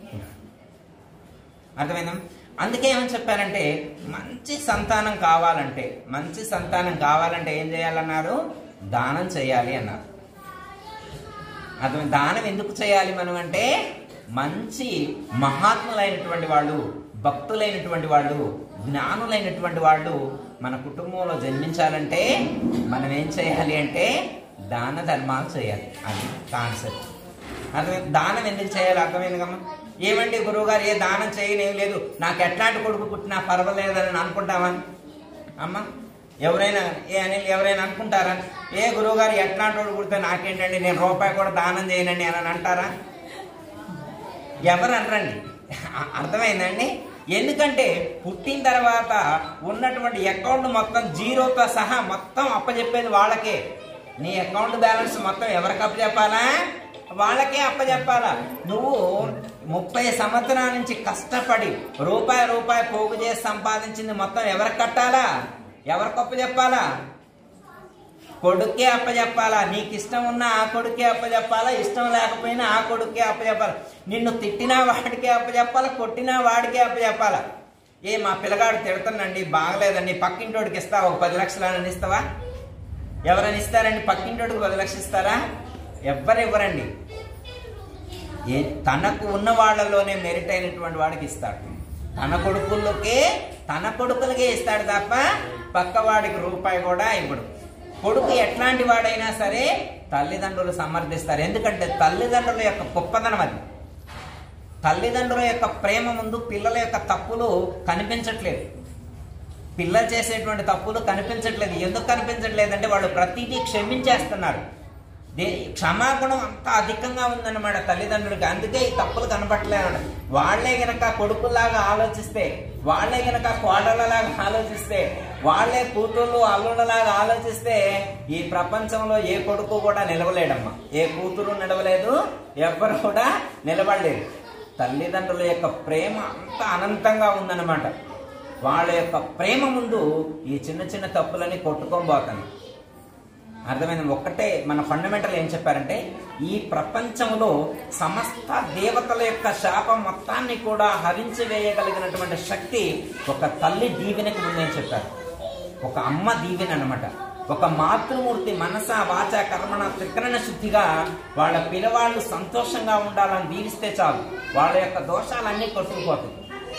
అర్థమైందా అందుకే ఏమని చెప్పారంటే మంచి సంతానం కావాలంటే మంచి సంతానం కావాలంటే ఏం చేయాలన్నారు దానం చేయాలి అన్నారు అర్థం దానం ఎందుకు చేయాలి మనం అంటే మంచి మహాత్ములైనటువంటి వాళ్ళు భక్తులైనటువంటి వాళ్ళు జ్ఞానులైనటువంటి వాళ్ళు మన కుటుంబంలో జన్మించాలంటే మనం ఏం చేయాలి అంటే దాన ధర్మాలు చేయాలి అది కాన్సెప్ట్ అర్థం దానం ఎందుకు చేయాలి అర్థమైంది కమ్మా ఏమండి గురువు గారు ఏ దానం చేయనేం లేదు నాకు ఎట్లాంటి కొడుకు పుట్టినా పర్వాలేదని అనుకుంటామా అమ్మ ఎవరైనా ఏ అని ఎవరైనా అనుకుంటారా ఏ గురువు గారు ఎట్లాంటి వాడు పుడితే నాకేంటండి నేను రూపాయి కూడా దానం చేయనండి అని అంటారా ఎవరు అనరండి అ- అర్థమైందండి ఎందుకంటే పుట్టిన తర్వాత ఉన్నటువంటి అకౌంట్ మొత్తం జీరోతో సహా మొత్తం అప్పచెప్పేది వాళ్ళకే నీ అకౌంట్ బ్యాలెన్స్ మొత్తం ఎవరికి అప్పచెప్పాలా వాళ్ళకే అప్పచెప్పాలా నువ్వు ముప్పై సంవత్సరాల నుంచి కష్టపడి రూపాయి రూపాయి పోగు చేసి సంపాదించింది మొత్తం ఎవరికి కట్టాలా ఎవరికి అప్పచెప్పాలా కొడుకే అప్పచెప్పాలా నీకు ఇష్టం ఉన్న ఆ కొడుకే అప్పచెప్పాలా ఇష్టం లేకపోయినా ఆ కొడుకే అప్పచెప్పాలా నిన్ను తిట్టినా వాడికే అప్పచెప్పాలా కొట్టినా వాడికే అప్పచెప్పాలా ఏ మా పిల్లగాడు తిడుతున్నాండి బాగలేదండి పక్కింటోడికి ఇస్తావా ఒక పది లక్షలు అని ఇస్తావా ఎవరైనా ఇస్తారండి పక్కింటోడికి పది లక్షలు ఇస్తారా ఎవ్వరు ఇవ్వరండి ఏ తనకు ఉన్న వాళ్ళలోనే మెరిట్ అయినటువంటి వాడికి ఇస్తాడు తన కొడుకులకే తన కొడుకులకే ఇస్తాడు తప్ప పక్కవాడికి రూపాయి కూడా ఇవ్వడు కొడుకు ఎట్లాంటి వాడైనా సరే తల్లిదండ్రులు సమర్థిస్తారు ఎందుకంటే తల్లిదండ్రుల యొక్క గొప్పదనం అది తల్లిదండ్రుల యొక్క ప్రేమ ముందు పిల్లల యొక్క తప్పులు కనిపించట్లేదు పిల్లలు చేసేటువంటి తప్పులు కనిపించట్లేదు ఎందుకు కనిపించట్లేదు అంటే వాళ్ళు ప్రతిదీ క్షమించేస్తున్నారు దే క్షమాగుణం అంత అధికంగా ఉందన్నమాట తల్లిదండ్రులకి అందుకే ఈ తప్పులు కనపట్లేదు వాళ్ళే గనక కొడుకులాగా ఆలోచిస్తే వాళ్ళే గనక కోడళ్ళలాగా ఆలోచిస్తే వాళ్ళే కూతుళ్ళు అల్లుళ్ళలాగా ఆలోచిస్తే ఈ ప్రపంచంలో ఏ కొడుకు కూడా నిలవలేడమ్మా ఏ కూతురు నిలవలేదు ఎవ్వరు కూడా నిలబడలేదు తల్లిదండ్రుల యొక్క ప్రేమ అంత అనంతంగా ఉందన్నమాట వాళ్ళ యొక్క ప్రేమ ముందు ఈ చిన్న చిన్న తప్పులని కొట్టుకొని పోతాను అర్థమైంది ఒక్కటే మన ఫండమెంటల్ ఏం చెప్పారంటే ఈ ప్రపంచంలో సమస్త దేవతల యొక్క శాపం మొత్తాన్ని కూడా హరించి వేయగలిగినటువంటి శక్తి ఒక తల్లి దీవెనకు ముందని చెప్పారు ఒక అమ్మ దీవెన అన్నమాట ఒక మాతృమూర్తి మనస వాచ కర్మణ త్రికరణ శుద్ధిగా వాళ్ళ పిల్లవాళ్ళు సంతోషంగా ఉండాలని దీవిస్తే చాలు వాళ్ళ యొక్క దోషాలన్నీ కొట్టుకుపోతాయి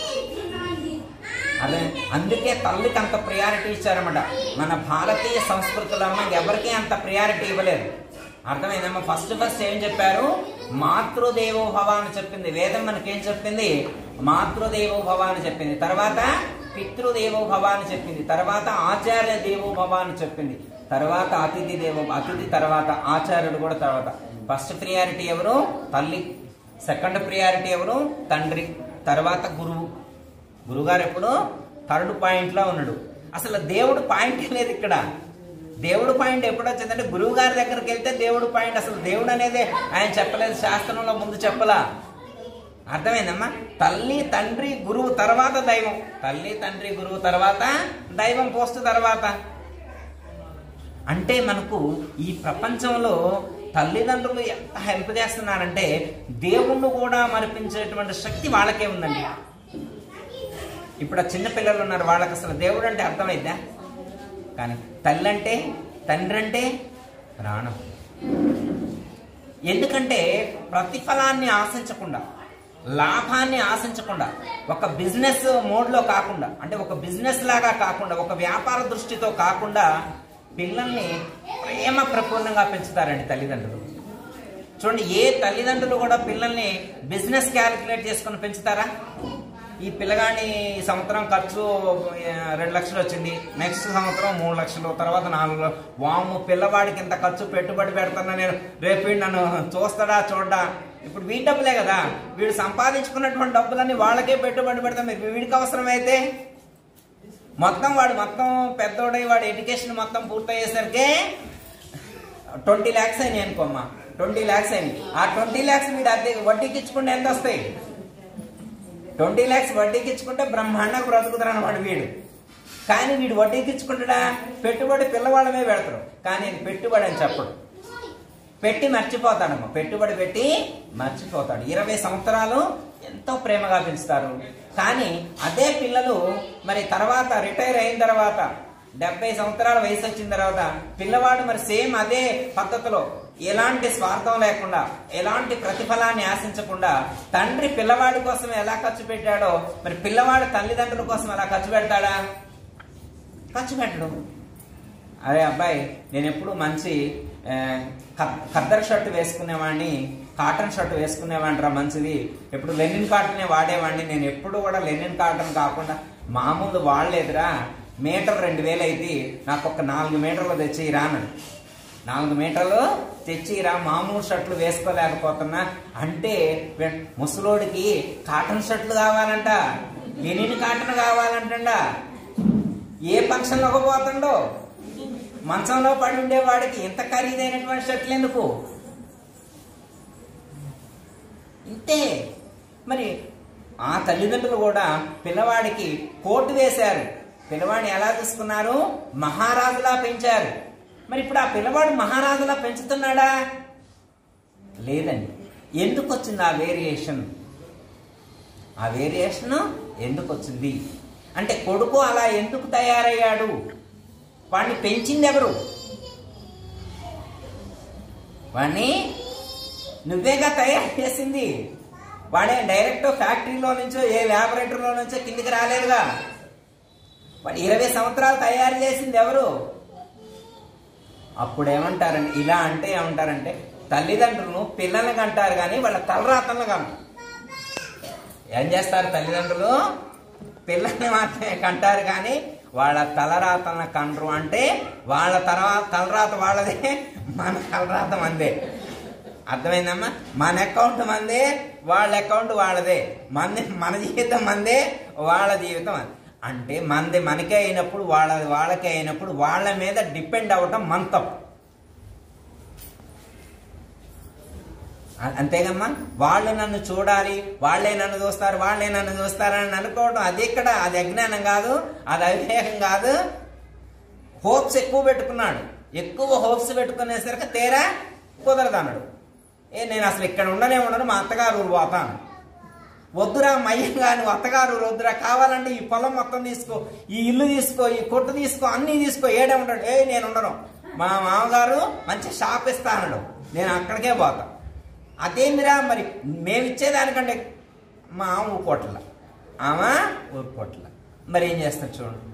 అదే అందుకే తల్లికి అంత ప్రియారిటీ ఇచ్చారన్నమాట మన భారతీయ సంస్కృతిలో అమ్మ ఎవరికీ అంత ప్రియారిటీ ఇవ్వలేదు అర్థమైందమ్మా ఫస్ట్ ఫస్ట్ ఏం చెప్పారు మాతృదేవో భవ అని చెప్పింది వేదం మనకేం చెప్పింది మాతృదేవో భవ అని చెప్పింది తర్వాత పితృదేవో భవ అని చెప్పింది తర్వాత ఆచార్య దేవో భవ అని చెప్పింది తర్వాత అతిథి దేవో అతిథి తర్వాత ఆచార్యుడు కూడా తర్వాత ఫస్ట్ ప్రియారిటీ ఎవరు తల్లి సెకండ్ ప్రియారిటీ ఎవరు తండ్రి తర్వాత గురువు గురుగారు ఎప్పుడు థర్డ్ పాయింట్ లో ఉన్నాడు అసలు దేవుడు పాయింట్ లేదు ఇక్కడ దేవుడు పాయింట్ ఎప్పుడు వచ్చిందంటే గురువు గారి దగ్గరికి వెళ్తే దేవుడు పాయింట్ అసలు దేవుడు అనేది ఆయన చెప్పలేదు శాస్త్రంలో ముందు చెప్పలా అర్థమైందమ్మా తల్లి తండ్రి గురువు తర్వాత దైవం తల్లి తండ్రి గురువు తర్వాత దైవం పోస్ట్ తర్వాత అంటే మనకు ఈ ప్రపంచంలో తల్లిదండ్రులు ఎంత హెల్ప్ చేస్తున్నారంటే దేవుణ్ణి కూడా మరిపించేటువంటి శక్తి వాళ్ళకే ఉందండి ఇప్పుడు ఆ చిన్న పిల్లలు ఉన్నారు వాళ్ళకి అసలు దేవుడు అంటే అర్థమైద్దా కానీ తల్లి అంటే తండ్రి అంటే ప్రాణం ఎందుకంటే ప్రతిఫలాన్ని ఆశించకుండా లాభాన్ని ఆశించకుండా ఒక బిజినెస్ మోడ్లో కాకుండా అంటే ఒక బిజినెస్ లాగా కాకుండా ఒక వ్యాపార దృష్టితో కాకుండా పిల్లల్ని ప్రేమ ప్రపూర్ణంగా పెంచుతారండి తల్లిదండ్రులు చూడండి ఏ తల్లిదండ్రులు కూడా పిల్లల్ని బిజినెస్ క్యాలిక్యులేట్ చేసుకొని పెంచుతారా ఈ పిల్లగాని ఈ సంవత్సరం ఖర్చు ఆ, రెండు లక్షలు వచ్చింది నెక్స్ట్ సంవత్సరం మూడు లక్షలు తర్వాత నాలుగు ల- వాము పిల్లవాడికి ఇంత ఖర్చు పెట్టుబడి పెడుతున్నా నేను రేపు వీడు నన్ను చూస్తాడా చూడ్డా ఇప్పుడు వీడి డబ్బులే కదా వీడు సంపాదించుకున్నటువంటి డబ్బులన్నీ వాళ్ళకే పెట్టుబడి పెడతాం మీరు వీడికి అవసరమైతే మొత్తం వాడు మొత్తం పెద్దోడై వాడి ఎడ్యుకేషన్ మొత్తం పూర్తయ్యేసరికి ట్వంటీ ల్యాక్స్ అయినాయి అనుకోమ్మా ట్వంటీ ల్యాక్స్ అయింది ఆ ట్వంటీ ల్యాక్స్ వీడు అద్దె వడ్డీకి ఇచ్చుకుంటే ఎంత వస్తాయి ట్వంటీ ల్యాక్స్ వడ్డీకి ఇచ్చుకుంటే బ్రహ్మాండంగా బ్రతుకుతారు వాడు వీడు కానీ వీడు వడ్డీకి ఇచ్చుకుంటాడా పెట్టుబడి పిల్లవాళ్ళమే పెడతారు కానీ ఇది పెట్టుబడి అని చెప్పడు పెట్టి మర్చిపోతాడమ్మ పెట్టుబడి పెట్టి మర్చిపోతాడు ఇరవై సంవత్సరాలు ఎంతో ప్రేమగా పెంచుతారు కానీ అదే పిల్లలు మరి తర్వాత రిటైర్ అయిన తర్వాత డెబ్బై సంవత్సరాల వయసు వచ్చిన తర్వాత పిల్లవాడు మరి సేమ్ అదే పద్ధతిలో ఎలాంటి స్వార్థం లేకుండా ఎలాంటి ప్రతిఫలాన్ని ఆశించకుండా తండ్రి పిల్లవాడి కోసం ఎలా ఖర్చు పెట్టాడో మరి పిల్లవాడు తల్లిదండ్రుల కోసం ఎలా ఖర్చు పెడతాడా ఖర్చు పెట్టడు అరే అబ్బాయి నేను ఎప్పుడు మంచి ఆ, ఖద్- ఖద్దర్ షర్ట్ వేసుకునేవాడిని కాటన్ షర్ట్ వేసుకునేవాడిని రా మంచిది ఎప్పుడు లెనిన్ కాటనే వాడేవాడిని నేను ఎప్పుడు కూడా లెనిన్ కాటన్ కాకుండా మామూలు వాడలేదురా మీటర్ రెండు వేలు అయితే నాకు ఒక నాలుగు మీటర్లు తెచ్చి రాను నాలుగు మీటర్లు తెచ్చిరా మామూలు షర్ట్లు వేసుకోలేకపోతున్నా అంటే వె- ముసలోడికి కాటన్ షర్ట్లు కావాలంట లెనిన్ కాటన్ కావాలంటండ ఏ ఫంక్షన్లోకి పోతుండో మంచంలో పడి ఉండేవాడికి ఇంత ఖరీదైనటువంటి షర్ట్లు ఎందుకు ఇంతే మరి ఆ తల్లిదండ్రులు కూడా పిల్లవాడికి కోటు వేశారు పిల్లవాడిని ఎలా చూసుకున్నారు మహారాజులా పెంచారు మరి ఇప్పుడు ఆ పిల్లవాడు మహారాజులా పెంచుతున్నాడా లేదండి ఎందుకు వచ్చింది ఆ వేరియేషన్ ఆ వేరియేషన్ ఎందుకు వచ్చింది అంటే కొడుకు అలా ఎందుకు తయారయ్యాడు వాడిని పెంచింది ఎవరు వాడిని నువ్వేగా తయారు చేసింది వాడే డైరెక్ట్ ఫ్యాక్టరీలో నుంచో ఏ ల్యాబొరేటరీలో నుంచో కిందికి రాలేదుగా వాడు ఇరవై సంవత్సరాలు తయారు చేసింది ఎవరు అప్పుడు ఏమంటారండి ఇలా అంటే ఏమంటారంటే తల్లిదండ్రులను పిల్లల్ని కంటారు కానీ వాళ్ళ తలరాతలను కంటారు ఏం చేస్తారు తల్లిదండ్రులు పిల్లల్ని మాత్రమే కంటారు కానీ వాళ్ళ తలరాతలను కండ్రు అంటే వాళ్ళ తర్వాత తలరాత వాళ్ళదే మన తలరాత మందే అర్థమైందమ్మా మన అకౌంట్ మందే వాళ్ళ అకౌంట్ వాళ్ళదే మంది మన జీవితం మందే వాళ్ళ జీవితం మంది అంటే మంది మనకే అయినప్పుడు వాళ్ళది వాళ్ళకే అయినప్పుడు వాళ్ళ మీద డిపెండ్ అవ్వటం మన తప్పు అ- అంతేగమ్మా వాళ్ళు నన్ను చూడాలి వాళ్ళే నన్ను చూస్తారు వాళ్ళే నన్ను చూస్తారని అనుకోవడం అది ఇక్కడ అది అజ్ఞానం కాదు అది అవివేకం కాదు హోప్స్ ఎక్కువ పెట్టుకున్నాడు ఎక్కువ హోప్స్ పెట్టుకునేసరికి తేరా కుదరదు అన్నాడు ఏ నేను అసలు ఇక్కడ ఉండనే ఉండను మా అత్తగారు ఊరు పోతాను వద్దురా మయ్యం కానీ అత్తగారు ఊరు వద్దురా కావాలంటే ఈ పొలం మొత్తం తీసుకో ఈ ఇల్లు తీసుకో ఈ కొట్టు తీసుకో అన్నీ తీసుకో ఏడే ఉంటాడు ఏ నేను ఉండను మా మామగారు మంచి షాప్ ఇస్తా అన్నాడు నేను అక్కడికే పోతా అదేందిరా మరి మేము ఇచ్చేదానికంటే మా ఆమె ఊరుకోట్ల ఆమె ఊరుకోట్ల మరి ఏం చేస్తారు చూడండి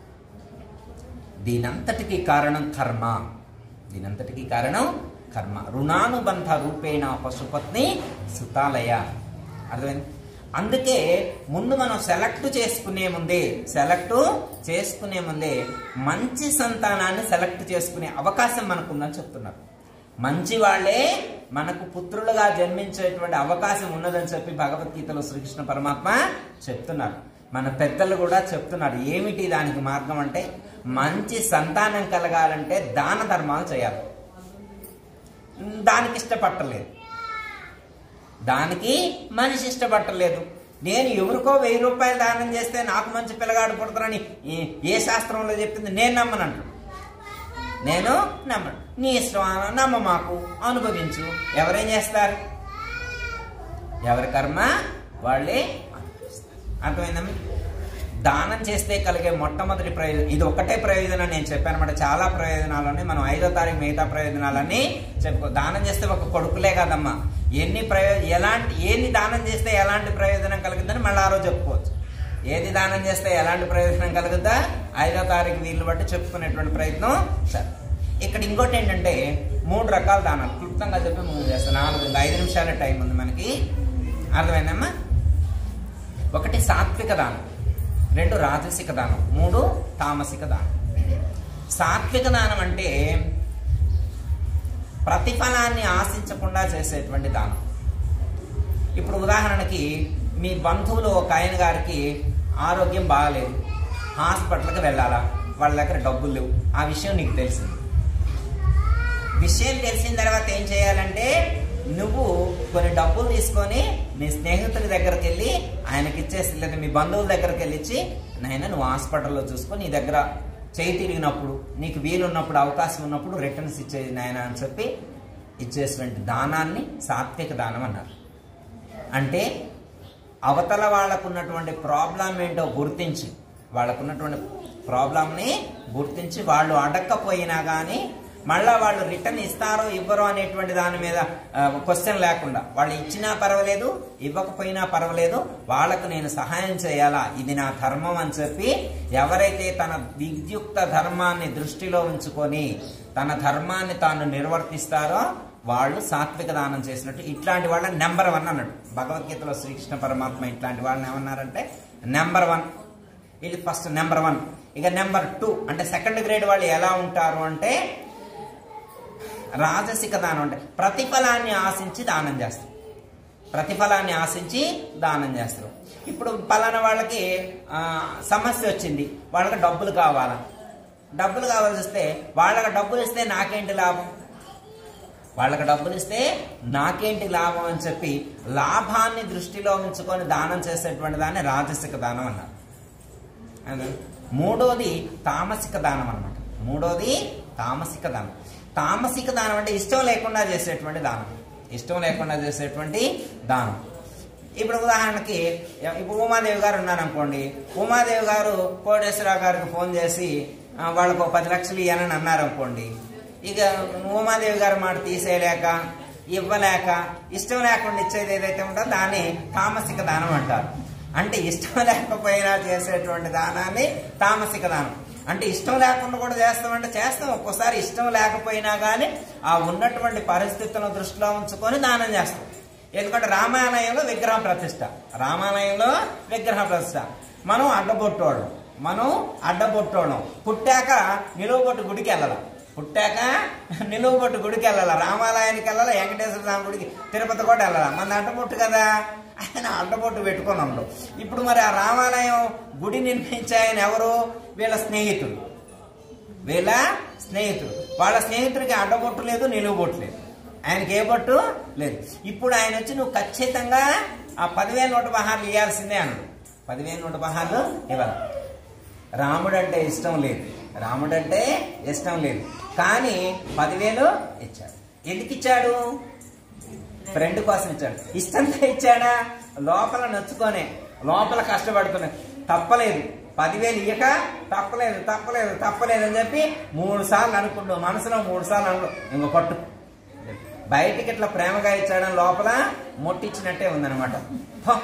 దీనంతటికి కారణం కర్మ దీనంతటికి కారణం కర్మ రుణానుబంధ రూపేణ పశుపత్ని సుతాలయ అర్థమైంది అందుకే ముందు మనం సెలెక్ట్ చేసుకునే ముందే సెలెక్ట్ చేసుకునే ముందే మంచి సంతానాన్ని సెలెక్ట్ చేసుకునే అవకాశం మనకుందని చెప్తున్నారు మంచి వాళ్ళే మనకు పుత్రులుగా జన్మించేటువంటి అవకాశం ఉన్నదని చెప్పి భగవద్గీతలో శ్రీకృష్ణ పరమాత్మ చెప్తున్నారు మన పెద్దలు కూడా చెప్తున్నారు ఏమిటి దానికి మార్గం అంటే మంచి సంతానం కలగాలంటే దాన ధర్మాలు చేయాలి దానికి ఇష్టపట్టలేదు దానికి మనిషి ఇష్టపట్టలేదు నేను ఎవరికో వెయ్యి రూపాయలు దానం చేస్తే నాకు మంచి పిల్లగాడు పుడతారని ఏ- ఏ శాస్త్రంలో చెప్పింది నేను నమ్మనంటు నేను నమ్మను నీ ఇష్టం నమ్మ మాకు అనుభవించు ఎవరేం చేస్తారు ఎవరి కర్మ వాళ్ళే అనుభవిస్తారు. అర్థమైందమ్మా దానం చేస్తే కలిగే మొట్టమొదటి ప్రయోజనం ఇది ఒక్కటే ప్రయోజనం నేను చెప్పాను అనమాట చాలా ప్రయోజనాలు ఉన్నాయి మనం ఐదో తారీఖు మిగతా ప్రయోజనాలన్నీ చెప్పుకో దానం చేస్తే ఒక కొడుకులే కదమ్మా ఎన్ని ప్రయోజ ఎలాంటి ఏది దానం చేస్తే ఎలాంటి ప్రయోజనం కలుగుతుందని మళ్ళీ ఆ రోజు చెప్పుకోవచ్చు ఏది దానం చేస్తే ఎలాంటి ప్రయోజనం కలుగుతా ఐదో తారీఖు వీళ్ళు బట్టి చెప్పుకునేటువంటి ప్రయత్నం సరే ఇక్కడ ఇంకోటి ఏంటంటే మూడు రకాల దానాలు క్లుప్తంగా చెప్పి మూడు చేస్తాను నాలుగు ఇంకా ఐదు నిమిషాల టైం ఉంది మనకి అర్థమైందమ్మా ఒకటి సాత్విక దానం రెండు రాజసిక దానం మూడు తామసిక దానం సాత్విక దానం అంటే ప్రతిఫలాన్ని ఆశించకుండా చేసేటువంటి దానం ఇప్పుడు ఉదాహరణకి మీ బంధువులు ఒక ఆయన గారికి ఆరోగ్యం బాగాలేదు హాస్పిటల్కి వెళ్ళాలా వాళ్ళ దగ్గర డబ్బులు లేవు ఆ విషయం నీకు తెలిసింది విషయం తెలిసిన తర్వాత ఏం చేయాలంటే నువ్వు కొన్ని డబ్బులు తీసుకొని నీ స్నేహితుడి దగ్గరికి వెళ్ళి ఆయనకి ఇచ్చేసి లేదా మీ బంధువుల దగ్గరికి వెళ్ళి ఇచ్చి నాయన నువ్వు హాస్పిటల్లో చూసుకొని నీ దగ్గర చేయి తిరిగినప్పుడు నీకు వీలున్నప్పుడు అవకాశం ఉన్నప్పుడు రిటర్న్స్ ఇచ్చేది నాయన అని చెప్పి ఇచ్చేటువంటి దానాన్ని సాత్విక దానం అన్నారు అంటే అవతల వాళ్ళకున్నటువంటి ప్రాబ్లం ఏంటో గుర్తించి వాళ్ళకున్నటువంటి ప్రాబ్లంని గుర్తించి వాళ్ళు అడక్కపోయినా కానీ మళ్ళా వాళ్ళు రిటర్న్ ఇస్తారో ఇవ్వరో అనేటువంటి దాని మీద క్వశ్చన్ లేకుండా వాళ్ళు ఇచ్చినా పర్వాలేదు ఇవ్వకపోయినా పర్వాలేదు వాళ్ళకు నేను సహాయం చేయాలా ఇది నా ధర్మం అని చెప్పి ఎవరైతే తన విద్యుక్త ధర్మాన్ని దృష్టిలో ఉంచుకొని తన ధర్మాన్ని తాను నిర్వర్తిస్తారో వాళ్ళు సాత్విక దానం చేసినట్టు ఇట్లాంటి వాళ్ళని నెంబర్ వన్ అన్నాడు భగవద్గీతలో శ్రీకృష్ణ పరమాత్మ ఇట్లాంటి వాళ్ళని ఏమన్నారంటే నెంబర్ వన్ ఇది ఫస్ట్ నెంబర్ వన్ ఇక నెంబర్ టూ అంటే సెకండ్ గ్రేడ్ వాళ్ళు ఎలా ఉంటారు అంటే రాజసిక దానం అంటే ప్రతిఫలాన్ని ఆశించి దానం చేస్తారు ప్రతిఫలాన్ని ఆశించి దానం చేస్తారు ఇప్పుడు పలానా వాళ్ళకి ఆ, సమస్య వచ్చింది వాళ్ళకి డబ్బులు కావాలా డబ్బులు కావాల్సి వస్తే వాళ్ళకి డబ్బులు ఇస్తే నాకేంటి లాభం వాళ్ళకి డబ్బులు ఇస్తే నాకేంటి లాభం అని చెప్పి లాభాన్ని దృష్టిలో ఉంచుకొని దానం చేసేటువంటి దాన్ని రాజసిక దానం అన్నారు అదే. మూడోది తామసిక దానం అన్నమాట మూడోది తామసిక దానం తామసిక దానం అంటే ఇష్టం లేకుండా చేసేటువంటి దానం ఇష్టం లేకుండా చేసేటువంటి దానం ఇప్పుడు ఉదాహరణకి ఇప్పుడు ఉమాదేవి గారు ఉన్నారనుకోండి ఉమాదేవి గారు కోటేశ్వరరావు గారికి ఫోన్ చేసి ఆ, వాళ్ళకు ఒక పది లక్షలు ఇవ్వనని అన్నారు అనుకోండి ఇక ఉమాదేవి గారు మాట తీసేయలేక ఇవ్వలేక ఇష్టం లేకుండా ఇచ్చేది ఏదైతే ఉంటుందో దాన్ని తామసిక దానం అంటారు అంటే ఇష్టం లేకపోయినా చేసేటువంటి దానాన్ని తామసిక దానం అంటే ఇష్టం లేకుండా కూడా చేస్తామంటే చేస్తాం ఒక్కోసారి ఇష్టం లేకపోయినా కానీ ఆ ఉన్నటువంటి పరిస్థితులను దృష్టిలో ఉంచుకొని దానం చేస్తాం ఎందుకంటే రామాలయంలో విగ్రహ ప్రతిష్ట రామాలయంలో విగ్రహ ప్రతిష్ట మనం అడ్డబొట్టోళ్ళం మనం అడ్డబొట్టోళ్ళం పుట్టాక నిలువబొట్టు గుడికి వెళ్ళాలి పుట్టాక నిలువబొట్టు గుడికి వెళ్ళాలి రామాలయానికి వెళ్ళాలి వెంకటేశ్వర స్వామి గుడికి తిరుపతి కూడా వెళ్ళాలి మన అడ్డబొట్టు కదా ఆయన అడ్డబొట్టు పెట్టుకొని ఉండడు ఇప్పుడు మరి ఆ రామాలయం గుడి నిర్మించాయని ఎవరు వీళ్ళ స్నేహితుడు వీళ్ళ స్నేహితుడు వాళ్ళ స్నేహితుడికి అడ్డబొట్టు లేదు నిలువు బొట్టు లేదు ఆయనకి ఏ బొట్టు లేదు ఇప్పుడు ఆయన వచ్చి నువ్వు ఖచ్చితంగా ఆ పదివేల నూట పహార్లు ఇవ్వాల్సిందే అన్నాడు పదివేల నూట పహార్లు ఇవ్వాలి రాముడు అంటే ఇష్టం లేదు రాముడు అంటే ఇష్టం లేదు కానీ పదివేలు ఇచ్చాడు ఎందుకు ఇచ్చాడు ఫ్రెండ్ కోసం ఇచ్చాడు ఇష్టంతో ఇచ్చాడా లోపల నచ్చుకొనే లోపల కష్టపడుతున్నా తప్పలేదు పదివేలు ఇయ్యక తప్పలేదు తప్పలేదు తప్పలేదు అని చెప్పి మూడు సార్లు అనుకుంటూ మనసులో మూడు సార్లు అనుకో ఇంకో పట్టు బయటికి ఇట్లా ప్రేమగా ఇచ్చాడని లోపల మొట్టిచ్చినట్టే ఉందన్నమాట హో.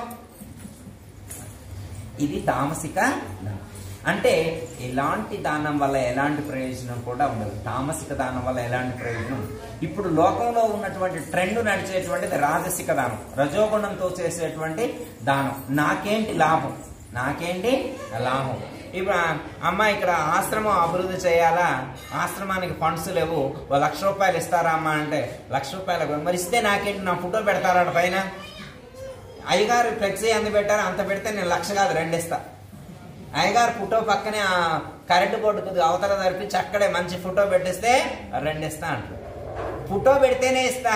ఇది తామసిక దానం. అంటే ఎలాంటి దానం వల్ల ఎలాంటి ప్రయోజనం కూడా ఉండదు తామసిక దానం వల్ల ఎలాంటి ప్రయోజనం ఉండదు. ఇప్పుడు లోకంలో ఉన్నటువంటి ట్రెండ్ నడిచేటువంటిది రాజసిక దానం రజోగుణంతో చేసేటువంటి దానం నాకేంటి లాభం నాకేంటి లాభం ఇప్పుడు ఆ అమ్మ ఇక్కడ ఆశ్రమం అభివృద్ధి చేయాలా ఆశ్రమానికి ఫండ్స్ లేవు ఓ లక్ష రూపాయలు ఇస్తారా అమ్మ అంటే లక్ష రూపాయలు మరి ఇస్తే నాకేంటి నా ఫోటో పెడతారా పైన అయ్యగారు ఫ్లెక్సీ ఎంత పెట్టారో అంత పెడితే నేను లక్ష కాదు రెండు ఇస్తా అయ్యగారు ఫోటో పక్కనే ఆ కరెంటు బోర్డు అవతల జరిపి అక్కడే మంచి ఫోటో పెట్టిస్తే రెండు ఇస్తా అంటారు ఫోటో పెడితేనే ఇస్తా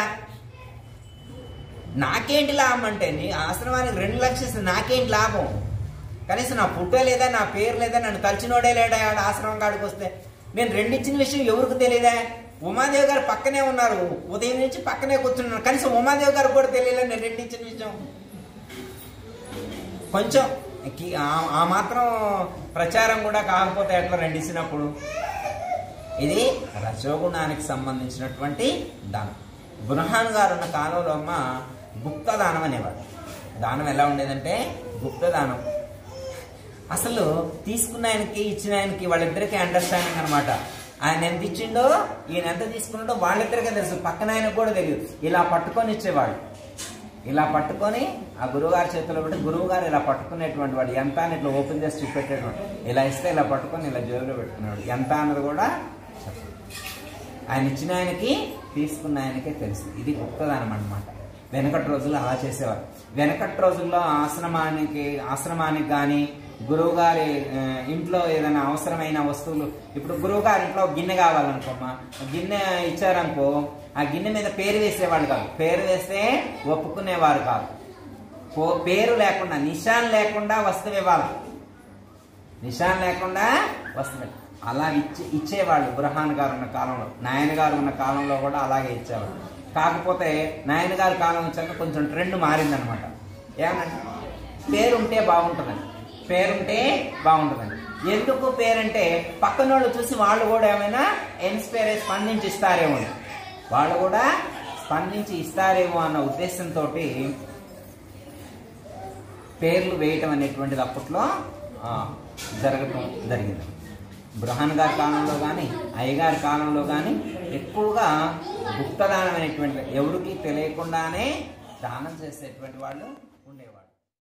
నాకేంటి లాభం అంటే నీ ఆశ్రమానికి రెండు లక్షలు ఇస్తే నాకేంటి లాభం కనీసం నా ఫోటో లేదా నా పేరు లేదా నన్ను తలిచినోడే లేడా ఆడ ఆశ్రమం కాడికి వస్తే నేను రెండు ఇచ్చిన విషయం ఎవరికి తెలియదా ఉమాదేవి గారు పక్కనే ఉన్నారు ఉదయం నుంచి పక్కనే కూర్చున్నారు కనీసం ఉమాదేవి గారు కూడా తెలియలేదు నేను రెండు ఇచ్చిన విషయం కొంచెం కి- ఆ- ఆ మాత్రం ప్రచారం కూడా కాకపోతే ఎట్లా రెండు ఇచ్చినప్పుడు ఇది రజోగుణానికి సంబంధించినటువంటి దానం బృహాన్ గారు ఉన్న కాలంలో అమ్మ గుప్త దానం అనేవాడు దానం ఎలా ఉండేదంటే గుప్త దానం అసలు తీసుకున్న ఆయనకి ఇచ్చిన ఆయనకి వాళ్ళిద్దరికీ అండర్స్టాండింగ్ అనమాట ఆయన ఎంత ఇచ్చిండో ఈయన ఎంత తీసుకున్నాడో వాళ్ళిద్దరికీ తెలుసు పక్కన ఆయనకు కూడా తెలియదు ఇలా పట్టుకొని ఇచ్చేవాడు ఇలా పట్టుకొని ఆ గురువుగారి చేతిలో పెట్టి గురువు గారు ఇలా పట్టుకునేటువంటి వాడు ఎంత అని ఇట్లా ఓపెన్ చేసి చూపెట్టేటువంటి ఇలా ఇస్తే ఇలా పట్టుకొని ఇలా జోబులో పెట్టుకునేవాడు ఎంత అన్నది కూడా చెప్పడు. ఆయన ఇచ్చిన ఆయనకి తీసుకున్న ఆయనకే తెలుసు ఇది గుప్తదానం అన్నమాట వెనకటి రోజుల్లో అలా చేసేవారు వెనకటి రోజుల్లో ఆశ్రమానికి ఆశ్రమానికి కానీ గురువుగారి ఆ, ఇంట్లో ఏదైనా అవసరమైన వస్తువులు ఇప్పుడు గురువుగారి ఇంట్లో ఒక గిన్నె కావాలనుకోమ్మా ఒక గిన్నె ఇచ్చారనుకో ఆ గిన్నె మీద పేరు వేసేవాళ్ళు కాదు పేరు వేస్తే ఒప్పుకునేవారు కాదు పో- పేరు లేకుండా నిశాన్ లేకుండా వస్తువు ఇవ్వాలి నిశాన్ లేకుండా వస్తుంది అలా ఇచ్చి ఇచ్చేవాళ్ళు బురహాన్ గారు ఉన్న కాలంలో నాయన గారు ఉన్న కాలంలో కూడా అలాగే ఇచ్చేవాళ్ళు కాకపోతే నాయన గారి కాలం వచ్చాక కొంచెం ట్రెండ్ మారిందనమాట ఏమనంటే పేరుంటే బాగుంటుందండి పేరుంటే బాగుంటుందండి ఎందుకు పేరంటే పక్కన వాళ్ళు చూసి వాళ్ళు కూడా ఏమైనా ఇన్స్పైర్ అయ్యి స్పందించి ఇస్తారేమో అని. వాళ్ళు కూడా స్పందించి ఇస్తారేమో అన్న ఉద్దేశంతో పేర్లు వేయటం అనేటువంటిది అప్పట్లో ఆ, జరగటం జరిగింది బృహన్ గారి కాలంలో కానీ అయ్యగారి కాలంలో కానీ ఎక్కువగా గుప్తదానం అనేటువంటి ఎవరికి తెలియకుండానే దానం చేసేటువంటి వాళ్ళు